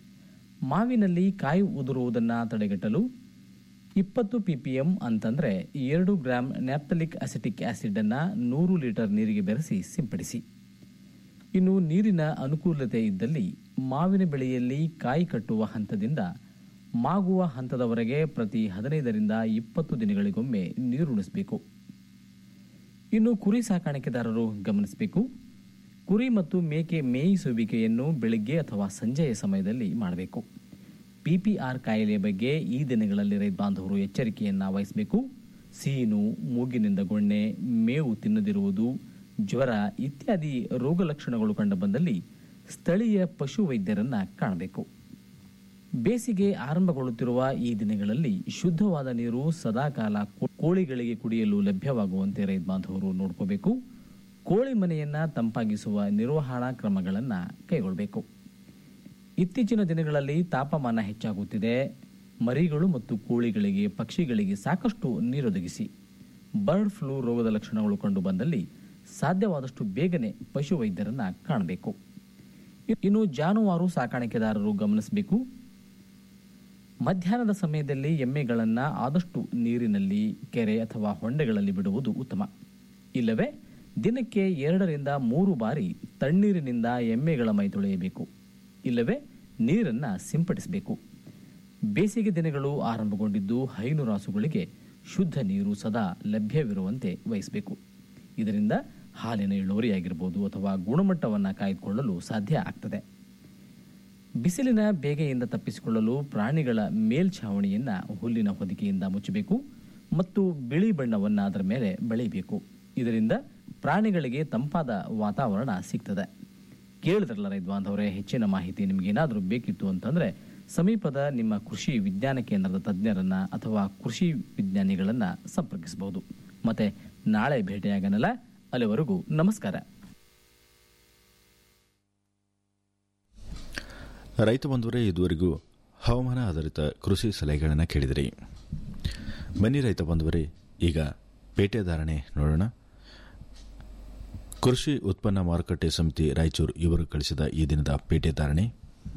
[SPEAKER 8] ಮಾವಿನಲ್ಲಿ ಕಾಯಿ ಉದುರುವುದನ್ನು ತಡೆಗಟ್ಟಲು ಇಪ್ಪತ್ತು ಪಿಪಿಎಂ ಅಂತಂದ್ರೆ ಎರಡು ಗ್ರಾಂ ನ್ಯಾಪ್ತಲಿಕ್ ಅಸಿಟಿಕ್ ಆಸಿಡ್ ಅನ್ನ ನೂರು ಲೀಟರ್ ನೀರಿಗೆ ಬೆರೆಸಿ ಸಿಂಪಡಿಸಿ ಇನ್ನು ನೀರಿನ ಅನುಕೂಲತೆ ಇದ್ದಲ್ಲಿ ಮಾವಿನ ಬೆಳೆಯಲ್ಲಿ ಕಾಯಿ ಕಟ್ಟುವ ಹಂತದಿಂದ ಮಾಗುವ ಹಂತದವರೆಗೆ ಪ್ರತಿ ಹದಿನೈದರಿಂದ ಇಪ್ಪತ್ತು ದಿನಗಳಿಗೊಮ್ಮೆ ನೀರುಣಿಸಬೇಕು ಇನ್ನು ಕುರಿ ಸಾಕಾಣಿಕೆದಾರರು ಗಮನಿಸಬೇಕು ಕುರಿ ಮತ್ತು ಮೇಕೆ ಮೇಯಿಸುವಿಕೆಯನ್ನು ಬೆಳಿಗ್ಗೆ ಅಥವಾ ಸಂಜೆಯ ಸಮಯದಲ್ಲಿ ಮಾಡಬೇಕು ಪಿಪಿಆರ್ ಕಾಯಿಲೆ ಬಗ್ಗೆ ಈ ದಿನಗಳಲ್ಲಿ ರೈತ ಬಾಂಧವರು ಎಚ್ಚರಿಕೆಯನ್ನು ವಹಿಸಬೇಕು ಸೀನು ಮೂಗಿನಿಂದ ಗೊಣ್ಣೆ ಮೇವು ತಿನ್ನದಿರುವುದು ಜ್ವರ ಇತ್ಯಾದಿ ರೋಗ ಲಕ್ಷಣಗಳು ಕಂಡುಬಂದಲ್ಲಿ ಸ್ಥಳೀಯ ಪಶು ವೈದ್ಯರನ್ನ ಕಾಣಬೇಕು ಬೇಸಿಗೆ ಆರಂಭಗೊಳ್ಳುತ್ತಿರುವ ಈ ದಿನಗಳಲ್ಲಿ ಶುದ್ಧವಾದ ನೀರು ಸದಾಕಾಲ ಕೋ- ಕೋಳಿಗಳಿಗೆ ಕುಡಿಯಲು ಲಭ್ಯವಾಗುವಂತೆ ರೈತ ಬಾಂಧವರು ನೋಡ್ಕೋಬೇಕು ಕೋಳಿ ಮನೆಯನ್ನ ತಂಪಾಗಿಸುವ ನಿರ್ವಹಣಾ ಕ್ರಮಗಳನ್ನು ಕೈಗೊಳ್ಳಬೇಕು ಇತ್ತೀಚಿನ ದಿನಗಳಲ್ಲಿ ತಾಪಮಾನ ಹೆಚ್ಚಾಗುತ್ತಿದೆ ಮರಿಗಳು ಮತ್ತು ಕೋಳಿಗಳಿಗೆ ಪಕ್ಷಿಗಳಿಗೆ ಸಾಕಷ್ಟು ನೀರೊದಗಿಸಿ ಬರ್ಡ್ ಫ್ಲೂ ರೋಗದ ಲಕ್ಷಣಗಳು ಕಂಡು ಬಂದಲ್ಲಿ ಸಾಧ್ಯವಾದಷ್ಟು ಬೇಗನೆ ಪಶು ವೈದ್ಯರನ್ನ ಕಾಣಬೇಕು ಇನ್ನು ಜಾನುವಾರು ಸಾಕಾಣಿಕೆದಾರರು ಗಮನಿಸಬೇಕು ಮಧ್ಯಾಹ್ನದ ಸಮಯದಲ್ಲಿ ಎಮ್ಮೆಗಳನ್ನ ಆದಷ್ಟು ನೀರಿನಲ್ಲಿ ಕೆರೆ ಅಥವಾ ಹೊಂಡೆಗಳಲ್ಲಿ ಬಿಡುವುದು ಉತ್ತಮ ಇಲ್ಲವೇ ದಿನಕ್ಕೆ ಎರಡರಿಂದ ಮೂರು ಬಾರಿ ತಣ್ಣೀರಿನಿಂದ ಎಮ್ಮೆಗಳ ಮೈ ತೊಳೆಯಬೇಕು ಇಲ್ಲವೇ ನೀರನ್ನ ಸಿಂಪಡಿಸಬೇಕು ಬೇಸಿಗೆ ದಿನಗಳು ಆರಂಭಗೊಂಡಿದ್ದು ಹೈನುರಾಸುಗಳಿಗೆ ಶುದ್ಧ ನೀರು ಸದಾ ಲಭ್ಯವಿರುವಂತೆ ವಹಿಸಬೇಕು ಇದರಿಂದ ಹಾಲಿನ ಇಳುವರಿಯಾಗಿರ್ಬೋದು ಅಥವಾ ಗುಣಮಟ್ಟವನ್ನು ಕಾಯ್ದುಕೊಳ್ಳಲು ಸಾಧ್ಯ ಆಗ್ತದೆ ಬಿಸಿಲಿನ ಬೇಗೆಯಿಂದ ತಪ್ಪಿಸಿಕೊಳ್ಳಲು ಪ್ರಾಣಿಗಳ ಮೇಲ್ಛಾವಣಿಯನ್ನ ಹುಲ್ಲಿನ ಹೊದಿಕೆಯಿಂದ ಮುಚ್ಚಬೇಕು ಮತ್ತು ಬಿಳಿ ಬಣ್ಣವನ್ನು ಅದರ ಮೇಲೆ ಬೆಳೆಯಬೇಕು ಇದರಿಂದ ಪ್ರಾಣಿಗಳಿಗೆ ತಂಪಾದ ವಾತಾವರಣ ಸಿಗ್ತದೆ ಕೇಳಿದ್ರಲ್ಲ ರೈತ ಬಾಂಧವರೇ ಹೆಚ್ಚಿನ ಮಾಹಿತಿ ನಿಮ್ಗೆ ಏನಾದರೂ ಬೇಕಿತ್ತು ಅಂತಂದ್ರೆ ಸಮೀಪದ ನಿಮ್ಮ ಕೃಷಿ ವಿಜ್ಞಾನ ಕೇಂದ್ರದ ತಜ್ಞರನ್ನ ಅಥವಾ ಕೃಷಿ ವಿಜ್ಞಾನಿಗಳನ್ನ ಸಂಪರ್ಕಿಸಬಹುದು ಮತ್ತೆ ನಾಳೆ ಭೇಟಿಯಾಗನಲ್ಲ ಅಲ್ಲಿವರೆಗೂ ನಮಸ್ಕಾರ
[SPEAKER 3] ರೈತ ಬಂಧುವರೇ ಇದುವರೆಗೂ ಹವಾಮಾನ ಆಧಾರಿತ ಕೃಷಿ ಸಲಹೆಗಳನ್ನು ಕೇಳಿದಿರಿ ಬನ್ನಿ ರೈತ ಬಂಧುವರೇ ಈಗ ಪೇಟೆ ಧಾರಣೆ ನೋಡೋಣ ಕೃಷಿ ಉತ್ಪನ್ನ ಮಾರುಕಟ್ಟೆ ಸಮಿತಿ ರಾಯಚೂರು ಇವರು ಕಳಿಸಿದ ಈ ದಿನದ ಪೇಟೆ ಧಾರಣೆ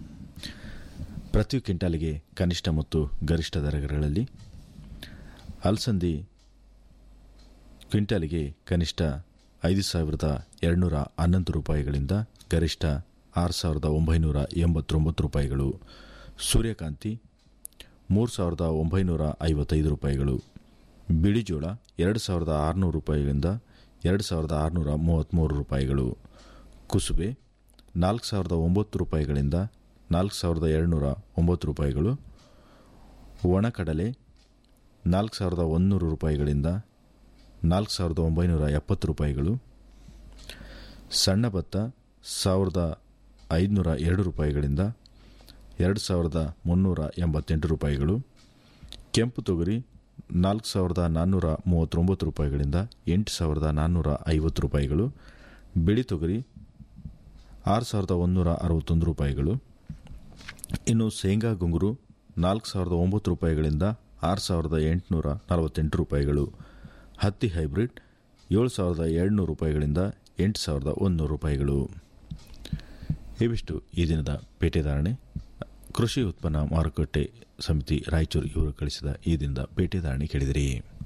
[SPEAKER 3] ಪ್ರತಿ ಕ್ವಿಂಟಾಲಿಗೆ ಕನಿಷ್ಠ ಮತ್ತು ಗರಿಷ್ಠ ದರಗಳಲ್ಲಿ ಅಲಸಂದಿ ಕ್ವಿಂಟಾಲಿಗೆ ಕನಿಷ್ಠ ಐದು ಸಾವಿರದ ಎರಡುನೂರ ಹನ್ನೊಂದು ರೂಪಾಯಿಗಳಿಂದ ಗರಿಷ್ಠ ಆರು ಸಾವಿರದ ಒಂಬೈನೂರ ಎಂಬತ್ತೊಂಬತ್ತು ರೂಪಾಯಿಗಳು ಸೂರ್ಯಕಾಂತಿ ಮೂರು ಸಾವಿರದ ಒಂಬೈನೂರ ಐವತ್ತೈದು ರೂಪಾಯಿಗಳು ಬಿಳಿಜೋಳ ಎರಡು ಸಾವಿರದ ಆರುನೂರು ರೂಪಾಯಿಗಳಿಂದ ಎರಡು ಸಾವಿರದ ಆರುನೂರ ಮೂವತ್ತ್ಮೂರು ರೂಪಾಯಿಗಳು ಕುಸುಬೆ ನಾಲ್ಕು ಸಾವಿರದ ಒಂಬತ್ತು ರೂಪಾಯಿಗಳಿಂದ ನಾಲ್ಕು ಸಾವಿರದ ಎರಡುನೂರ ಒಂಬತ್ತು ರೂಪಾಯಿಗಳು ಒಣಕಡಲೆ ನಾಲ್ಕು ಸಾವಿರದ ಒಂದುನೂರು ರೂಪಾಯಿಗಳಿಂದ ನಾಲ್ಕು ಸಾವಿರದ ಒಂಬೈನೂರ ಎಪ್ಪತ್ತು ರೂಪಾಯಿಗಳು ಸಣ್ಣ ಭತ್ತ ಸಾವಿರದ ಐದುನೂರ ಎರಡು ರೂಪಾಯಿಗಳಿಂದ ಎರಡು ಸಾವಿರದ ಮುನ್ನೂರ ಎಂಬತ್ತೆಂಟು ರೂಪಾಯಿಗಳು ಕೆಂಪು ತೊಗರಿ ನಾಲ್ಕು ಸಾವಿರದ ನಾನ್ನೂರ ಮೂವತ್ತೊಂಬತ್ತು ರೂಪಾಯಿಗಳಿಂದ ಎಂಟು ಸಾವಿರದ ನಾನ್ನೂರ ಐವತ್ತು ರೂಪಾಯಿಗಳು ಬಿಳಿ ತೊಗರಿ ಆರು ಸಾವಿರದ ಒಂದುನೂರ ಅರವತ್ತೊಂದು ರೂಪಾಯಿಗಳು ಇನ್ನು ಶೇಂಗಾ ಗುಂಗುರು ನಾಲ್ಕು ಸಾವಿರದ ಒಂಬತ್ತು ರೂಪಾಯಿಗಳಿಂದ ಆರು ಸಾವಿರದ ಎಂಟುನೂರ ನಲವತ್ತೆಂಟು ರೂಪಾಯಿಗಳು ಹತ್ತಿ ಹೈಬ್ರಿಡ್ ಏಳು ಸಾವಿರದ ಏಳ್ನೂರು ರೂಪಾಯಿಗಳಿಂದ ಎಂಟು ಸಾವಿರದ ಒಂದುನೂರು ರೂಪಾಯಿಗಳು ಇವಿಷ್ಟು ಈ ದಿನದ ಪೇಟೆ ಧಾರಣೆ ಕೃಷಿ ಉತ್ಪನ್ನ ಮಾರುಕಟ್ಟೆ ಸಮಿತಿ ರಾಯಚೂರು ಇವರು ಕಳಿಸಿದ ಈ ದಿನದ ಪೇಟೆ ಧಾರಣೆ ಕೇಳಿದಿರಿ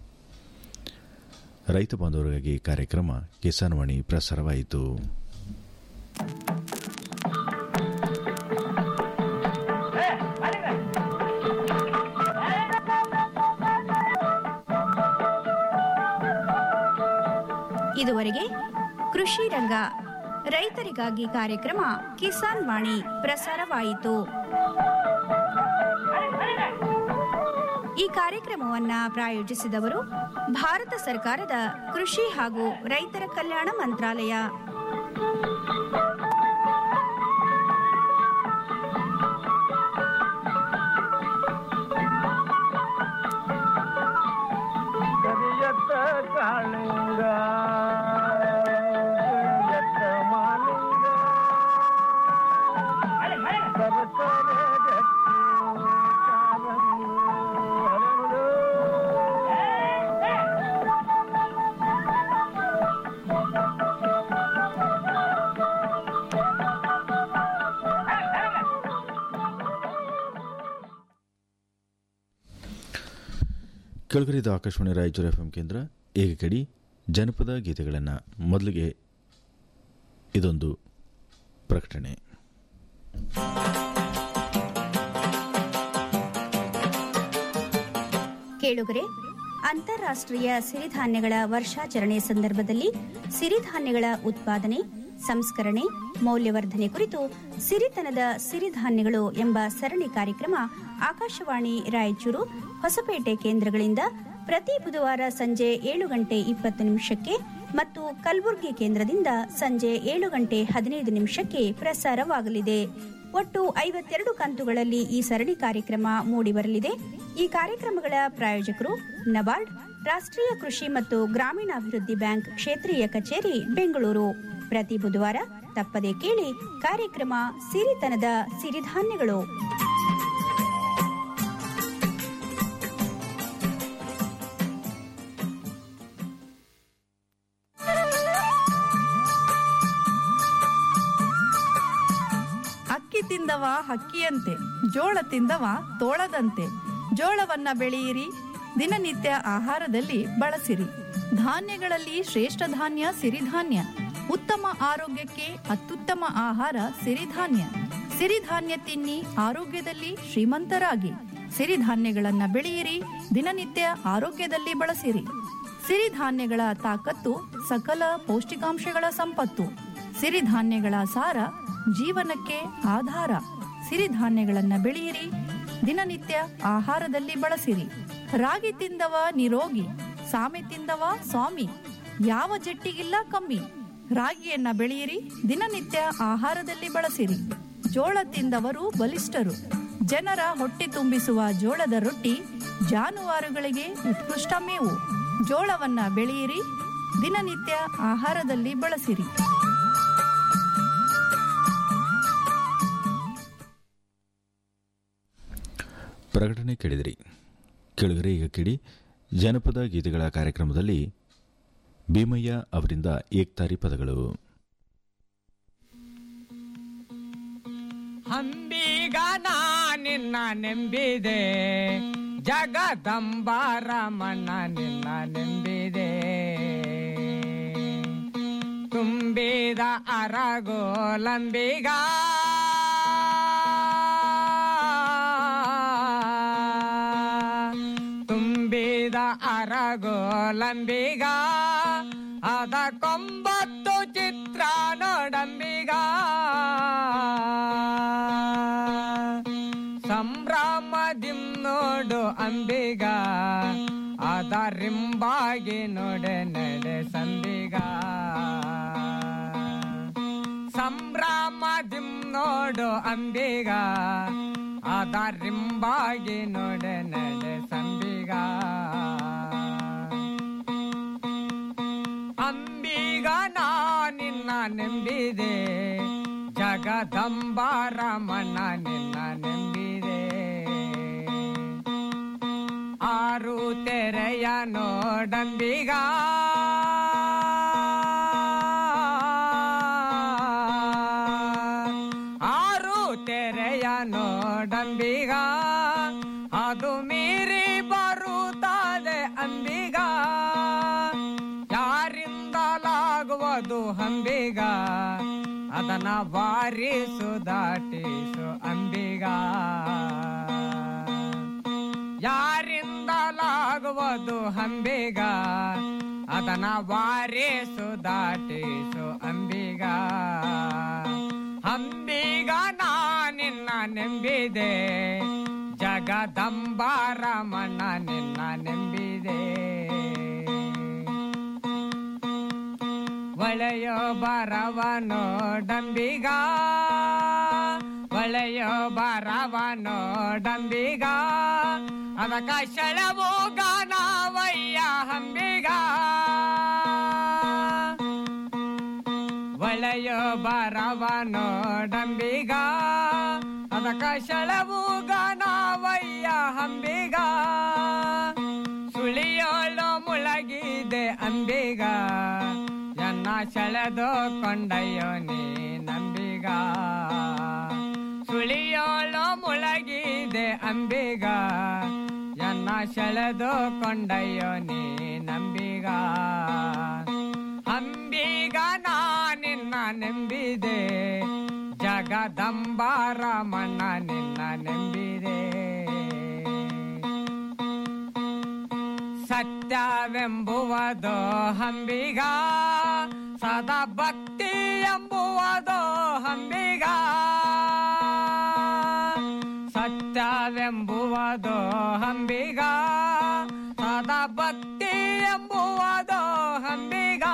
[SPEAKER 3] ರೈತ ಬಾಂಧವರಿಗಾಗಿ ಕಾರ್ಯಕ್ರಮ ಕಿಸಾನ್ ವಾಣಿ ಪ್ರಸಾರವಾಯಿತು
[SPEAKER 4] ಇದುವರೆಗೆ ಕೃಷಿ ರಂಗ ರೈತರಿಗಾಗಿ ಕಾರ್ಯಕ್ರಮ ಕಿಸಾನ್ ವಾಣಿ ಪ್ರಸಾರವಾಯಿತು ಈ ಕಾರ್ಯಕ್ರಮವನ್ನ ಪ್ರಾಯೋಜಿಸಿದವರು ಭಾರತ ಸರ್ಕಾರದ ಕೃಷಿ ಹಾಗೂ ರೈತರ ಕಲ್ಯಾಣ ಮಂತ್ರಾಲಯ
[SPEAKER 5] ಕರಿಯತ್ತ ಕಾಳಿಂಗ ಕರಿಯತ್ತ ಮಾಲಿಂಗ ಸರಸರ ಗಟ್ಟಿ ಕಾಲಂಗಿ ಹರಳು.
[SPEAKER 3] ಕೆಳಗರಿದ ಆಕಾಶವಾಣಿ ರಾಯಚೂರು ಎಫ್ ಕೇಂದ್ರ ಈಗ ಕಡಿ ಜನಪದ ಗೀತೆಗಳನ್ನು ಮೊದಲಿಗೆ ಇದೊಂದು ಪ್ರಕಟಣೆ
[SPEAKER 4] ಕೇಳುಗರೆ ಅಂತಾರಾಷ್ಟ್ರೀಯ ಸಿರಿಧಾನ್ಯಗಳ ವರ್ಷಾಚರಣೆ ಸಂದರ್ಭದಲ್ಲಿ ಸಿರಿಧಾನ್ಯಗಳ ಉತ್ಪಾದನೆ ಸಂಸ್ಕರಣೆ ಮೌಲ್ಯವರ್ಧನೆ ಕುರಿತು ಸಿರಿತನದ ಸಿರಿಧಾನ್ಯಗಳು ಎಂಬ ಸರಣಿ ಕಾರ್ಯಕ್ರಮ ಆಕಾಶವಾಣಿ ರಾಯಚೂರು ಹೊಸಪೇಟೆ ಕೇಂದ್ರಗಳಿಂದ ಪ್ರತಿ ಬುಧವಾರ ಸಂಜೆ ಏಳು ಗಂಟೆ ಇಪ್ಪತ್ತು ನಿಮಿಷಕ್ಕೆ ಮತ್ತು ಕಲಬುರಗಿ ಕೇಂದ್ರದಿಂದ ಸಂಜೆ ಏಳು ಗಂಟೆ ಹದಿನೈದು ನಿಮಿಷಕ್ಕೆ ಪ್ರಸಾರವಾಗಲಿದೆ ಒಟ್ಟು ಐವತ್ತೆರಡು ಕಂತುಗಳಲ್ಲಿ ಈ ಸರಣಿ ಕಾರ್ಯಕ್ರಮ ಮೂಡಿಬರಲಿದೆ ಈ ಕಾರ್ಯಕ್ರಮಗಳ ಪ್ರಾಯೋಜಕರು ನಬಾರ್ಡ್ ರಾಷ್ಟ್ರೀಯ ಕೃಷಿ ಮತ್ತು ಗ್ರಾಮೀಣಾಭಿವೃದ್ಧಿ ಬ್ಯಾಂಕ್ ಕ್ಷೇತ್ರೀಯ ಕಚೇರಿ ಬೆಂಗಳೂರು ಪ್ರತಿ ಬುಧವಾರ ತಪ್ಪದೆ ಕೇಳಿ ಕಾರ್ಯಕ್ರಮ ಸಿರಿತನದ ಸಿರಿಧಾನ್ಯಗಳು
[SPEAKER 9] ಅಕ್ಕಿ ತಿಂದವ ಹಕ್ಕಿಯಂತೆ ಜೋಳ ತಿಂದವ ತೋಳದಂತೆ ಜೋಳವನ್ನ ಬೆಳೆಯಿರಿ ದಿನನಿತ್ಯ ಆಹಾರದಲ್ಲಿ ಬಳಸಿರಿ ಧಾನ್ಯಗಳಲ್ಲಿ ಶ್ರೇಷ್ಠ ಧಾನ್ಯ ಸಿರಿಧಾನ್ಯ ಉತ್ತಮ ಆರೋಗ್ಯಕ್ಕೆ ಅತ್ಯುತ್ತಮ ಆಹಾರ ಸಿರಿಧಾನ್ಯ ಸಿರಿಧಾನ್ಯ ತಿನ್ನಿ ಆರೋಗ್ಯದಲ್ಲಿ ಶ್ರೀಮಂತರಾಗಿ ಸಿರಿಧಾನ್ಯಗಳನ್ನ ಬೆಳೆಯಿರಿ ದಿನನಿತ್ಯ ಆರೋಗ್ಯದಲ್ಲಿ ಬಳಸಿರಿ ಸಿರಿಧಾನ್ಯಗಳ ತಾಕತ್ತು ಸಕಲ ಪೌಷ್ಟಿಕಾಂಶಗಳ ಸಂಪತ್ತು ಸಿರಿಧಾನ್ಯಗಳ ಸಾರ ಜೀವನಕ್ಕೆ ಆಧಾರ ಸಿರಿಧಾನ್ಯಗಳನ್ನ ಬೆಳೆಯಿರಿ ದಿನನಿತ್ಯ ಆಹಾರದಲ್ಲಿ ಬಳಸಿರಿ ರಾಗಿ ತಿಂದವ ನಿರೋಗಿ ಸಾಮೆ ತಿಂದವ ಸ್ವಾಮಿ ಯಾವ ಜಟ್ಟಿಗಿಲ್ಲ ಕಮ್ಮಿ ರಾಗಿಯನ್ನ ಬೆಳೆಯಿರಿ ದಿನನಿತ್ಯ ಆಹಾರದಲ್ಲಿ ಬಳಸಿರಿ ಜೋಳ ತಿಂದವರು ಬಲಿಷ್ಠರು ಜನರ ಹೊಟ್ಟೆ ತುಂಬಿಸುವ ಜೋಳದ ರೊಟ್ಟಿ ಜಾನುವಾರುಗಳಿಗೆ ಉತ್ಕೃಷ್ಟ ಮೇವು ಜೋಳವನ್ನ ಬೆಳೆಯಿರಿ ದಿನನಿತ್ಯ ಆಹಾರದಲ್ಲಿ ಬಳಸಿರಿ
[SPEAKER 3] ಪ್ರಕಟಣೆ ಕೇಳಿದಿರಿ ಕೇಳಿದರೆ ಈಗ ಕೇಳಿ ಜನಪದ ಗೀತೆಗಳ ಕಾರ್ಯಕ್ರಮದಲ್ಲಿ ಭೀಮಯ್ಯ ಅವರಿಂದ ಏಕ್ತಾರಿ ಪದಗಳು
[SPEAKER 10] ಹಂಬೀಗ ನಾ ನಿನ್ನ ನೆಂಬಿದೆ ಜಗದಂಬಾರಮಣ ನಿನ್ನ ನೆಂಬಿದೆ ತುಂಬಿದ ಅರಗೋಲಂಬಿಗ ತುಂಬಿದ ಅರಗೋಲಂಬಿಗ ಅದ ಕೊಂಬತ್ತು ಚಿತ್ರ ನೋಡಂಬಿಗ ಸಂಭ್ರಮದಿಂ ನೋಡು ಅಂಬಿಗ ಅದ ರಿಂಬಾಗಿ ನೋಡೆ ನಡೆ ಸಂಬಿಗ ಸಂಭ್ರಮದಿಂ ನೋಡು ಅಂಬಿಗ ಅದ ರಿಂಬಾಗಿ ನೋಡೆ ನಡೆ ಸಂಬಿಗ ಅಂಬಿಗ ನಾ ನಿನ್ನ ನೆಂಬಿದೆ ಜಗದಂಬಾರಮಣ ನಿನ್ನ ನೆಂಬಿದೆ ಆರು ತೆರೆಯ ನೋಡಂಬಿಗ ಆರು ತೆರೆಯ ನೋಡಂಬಿಗ ಅದು ಮೀರಿ ಬರುತ್ತದೆ ಅಂಬಿಗ ಯಾರಿಂದಲಾಗುವುದು ಹಂಬಿಗ ಅದನ್ನ ವಾರಿಸು ದಾಟಿಸು ಅಂಬಿಗ ಯಾರಿಂದಲಾಗುವುದು ಹಂಬಿಗ ಅದನ್ನ ವಾರಿಸು ದಾಟಿಸು ಅಂಬಿಗ ಅಂಬಿಗ ನಾ ನಿನ್ನ ನೆಂಬಿದೆ ಜಗದಂಬಾರಮಣ ನಿನ್ನ ನೆಂಬಿದೆ ಒಳೆಯೋ ಬರವನೋ ಡಂಬಿಗ ಒಳೆಯೋ ಬರವನೋ ಡಂಬಿಗ ಅದಕ್ಕ ಶಳವೋ ಗಾನವಯ್ಯ ಹಂಬಿಗ ಒಳೆಯೋ ಬರವನೋ ಡಂಬಿಗ ಅದಕ್ಕ ಶಳವು ಗಾನವಯ್ಯ ಹಂಬಿಗ ಸುಳಿಯೋಳು ಮುಳಗಿದೆ ಅಂಬಿಗ ಎನ್ನ ಸೆಳೆದು ಕೊಂಡಯ್ಯೋ ನೀ ನಂಬಿಗ ಸುಳಿಯೋಳು ಮುಳಗಿದೆ ಅಂಬಿಗ ಎನ್ನ ಸೆಳೆದು ಕೊಂಡಯ್ಯೋ ನೀ ನಂಬಿಗ ಅಂಬಿಗ ನಾ ನಿನ್ನ ನೆಂಬಿದೆ ಜಗದಂಬಾರಮಣ ನಿನ್ನ ನೆಂಬಿದೆ ಸತ್ಯವೆಂಬುವದೋ ಹಂಬಿಗ ಸದಾ ಭಕ್ತಿ ಎಂಬುವದೋ ಹಂಬಿಗ ಸತ್ಯವೆಂಬುವದೋ ಹಂಬಿಗ ಸದಾ ಭಕ್ತಿ ಎಂಬುವದೋ ಹಂಬಿಗ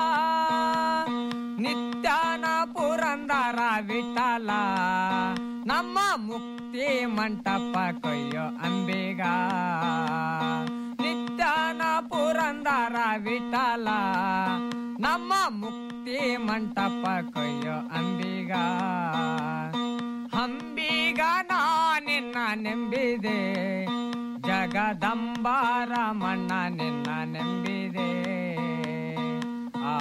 [SPEAKER 10] ನಿತ್ಯನ ಪುರಂದರ ವಿಠಲ ನಮ್ಮ ಮುಕ್ತಿ ಮಂಟಪ ಕೊಯ್ಯೋ ಅಂಬಿಗ ನಿತ್ಯನ ಪುರಂದರ ವಿಠಲ ನಮ್ಮ ಮುಕ್ತಿ ಮಂಟಪ ಕೊಯ್ಯೋ ಅಂಬಿಗ ಅಂಬಿಗ ನಾ ನಿನ್ನ ನೆಂಬಿದೆ ಜಗದಂಬಾರ ಮಣ್ಣ ನಿನ್ನ ನೆಂಬಿದೆ ಆ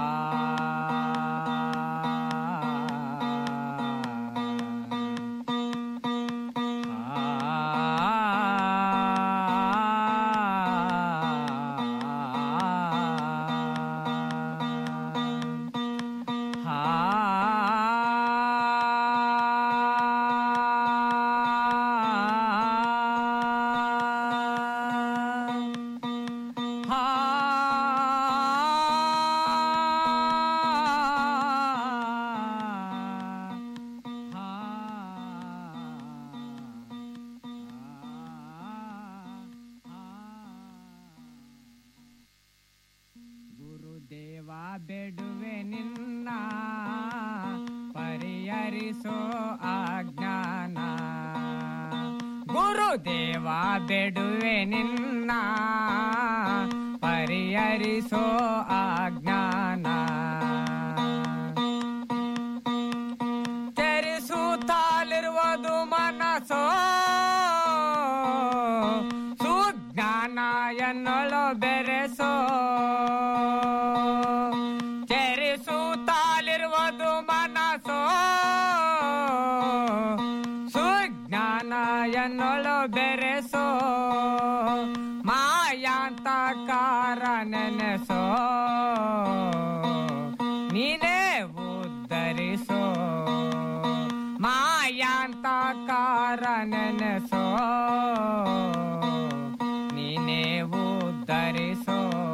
[SPEAKER 10] ಗುರುದೇವ ಬೆಡುವೆ ನಿನ್ನ ಪರಿಹರಿಸೋ ಅಜ್ಞಾನ ಗುರು ದೇವ ಬೇಡುವೆ ನಿನ್ನ ಪರಿಹರಿಸೋ ಅಜ್ಞಾನ ಕೆರಿಸುತ್ತಲಿರುವುದು ಮನಸ್ಸೋ ಸುಜ್ಞಾನ ಎನ್ನಳು ಬೆರೆಸೋ ಕೆರಿಸುತ್ತಲಿರುವುದು ಮನಸ್ಸೋ ಸುಜ್ಞಾನ ಎನ್ನಳು ಬೆರೆಸೋ ಮಾಯಾಂತಕಾರ ನೆನೆಸೋ ನೀನೇ ಉದ್ಧರಿಸೋ ಮಾಯಾಂತಕಾರ ನೆನೆಸೋ ನೀನೇ ಉದ್ಧರಿಸೋ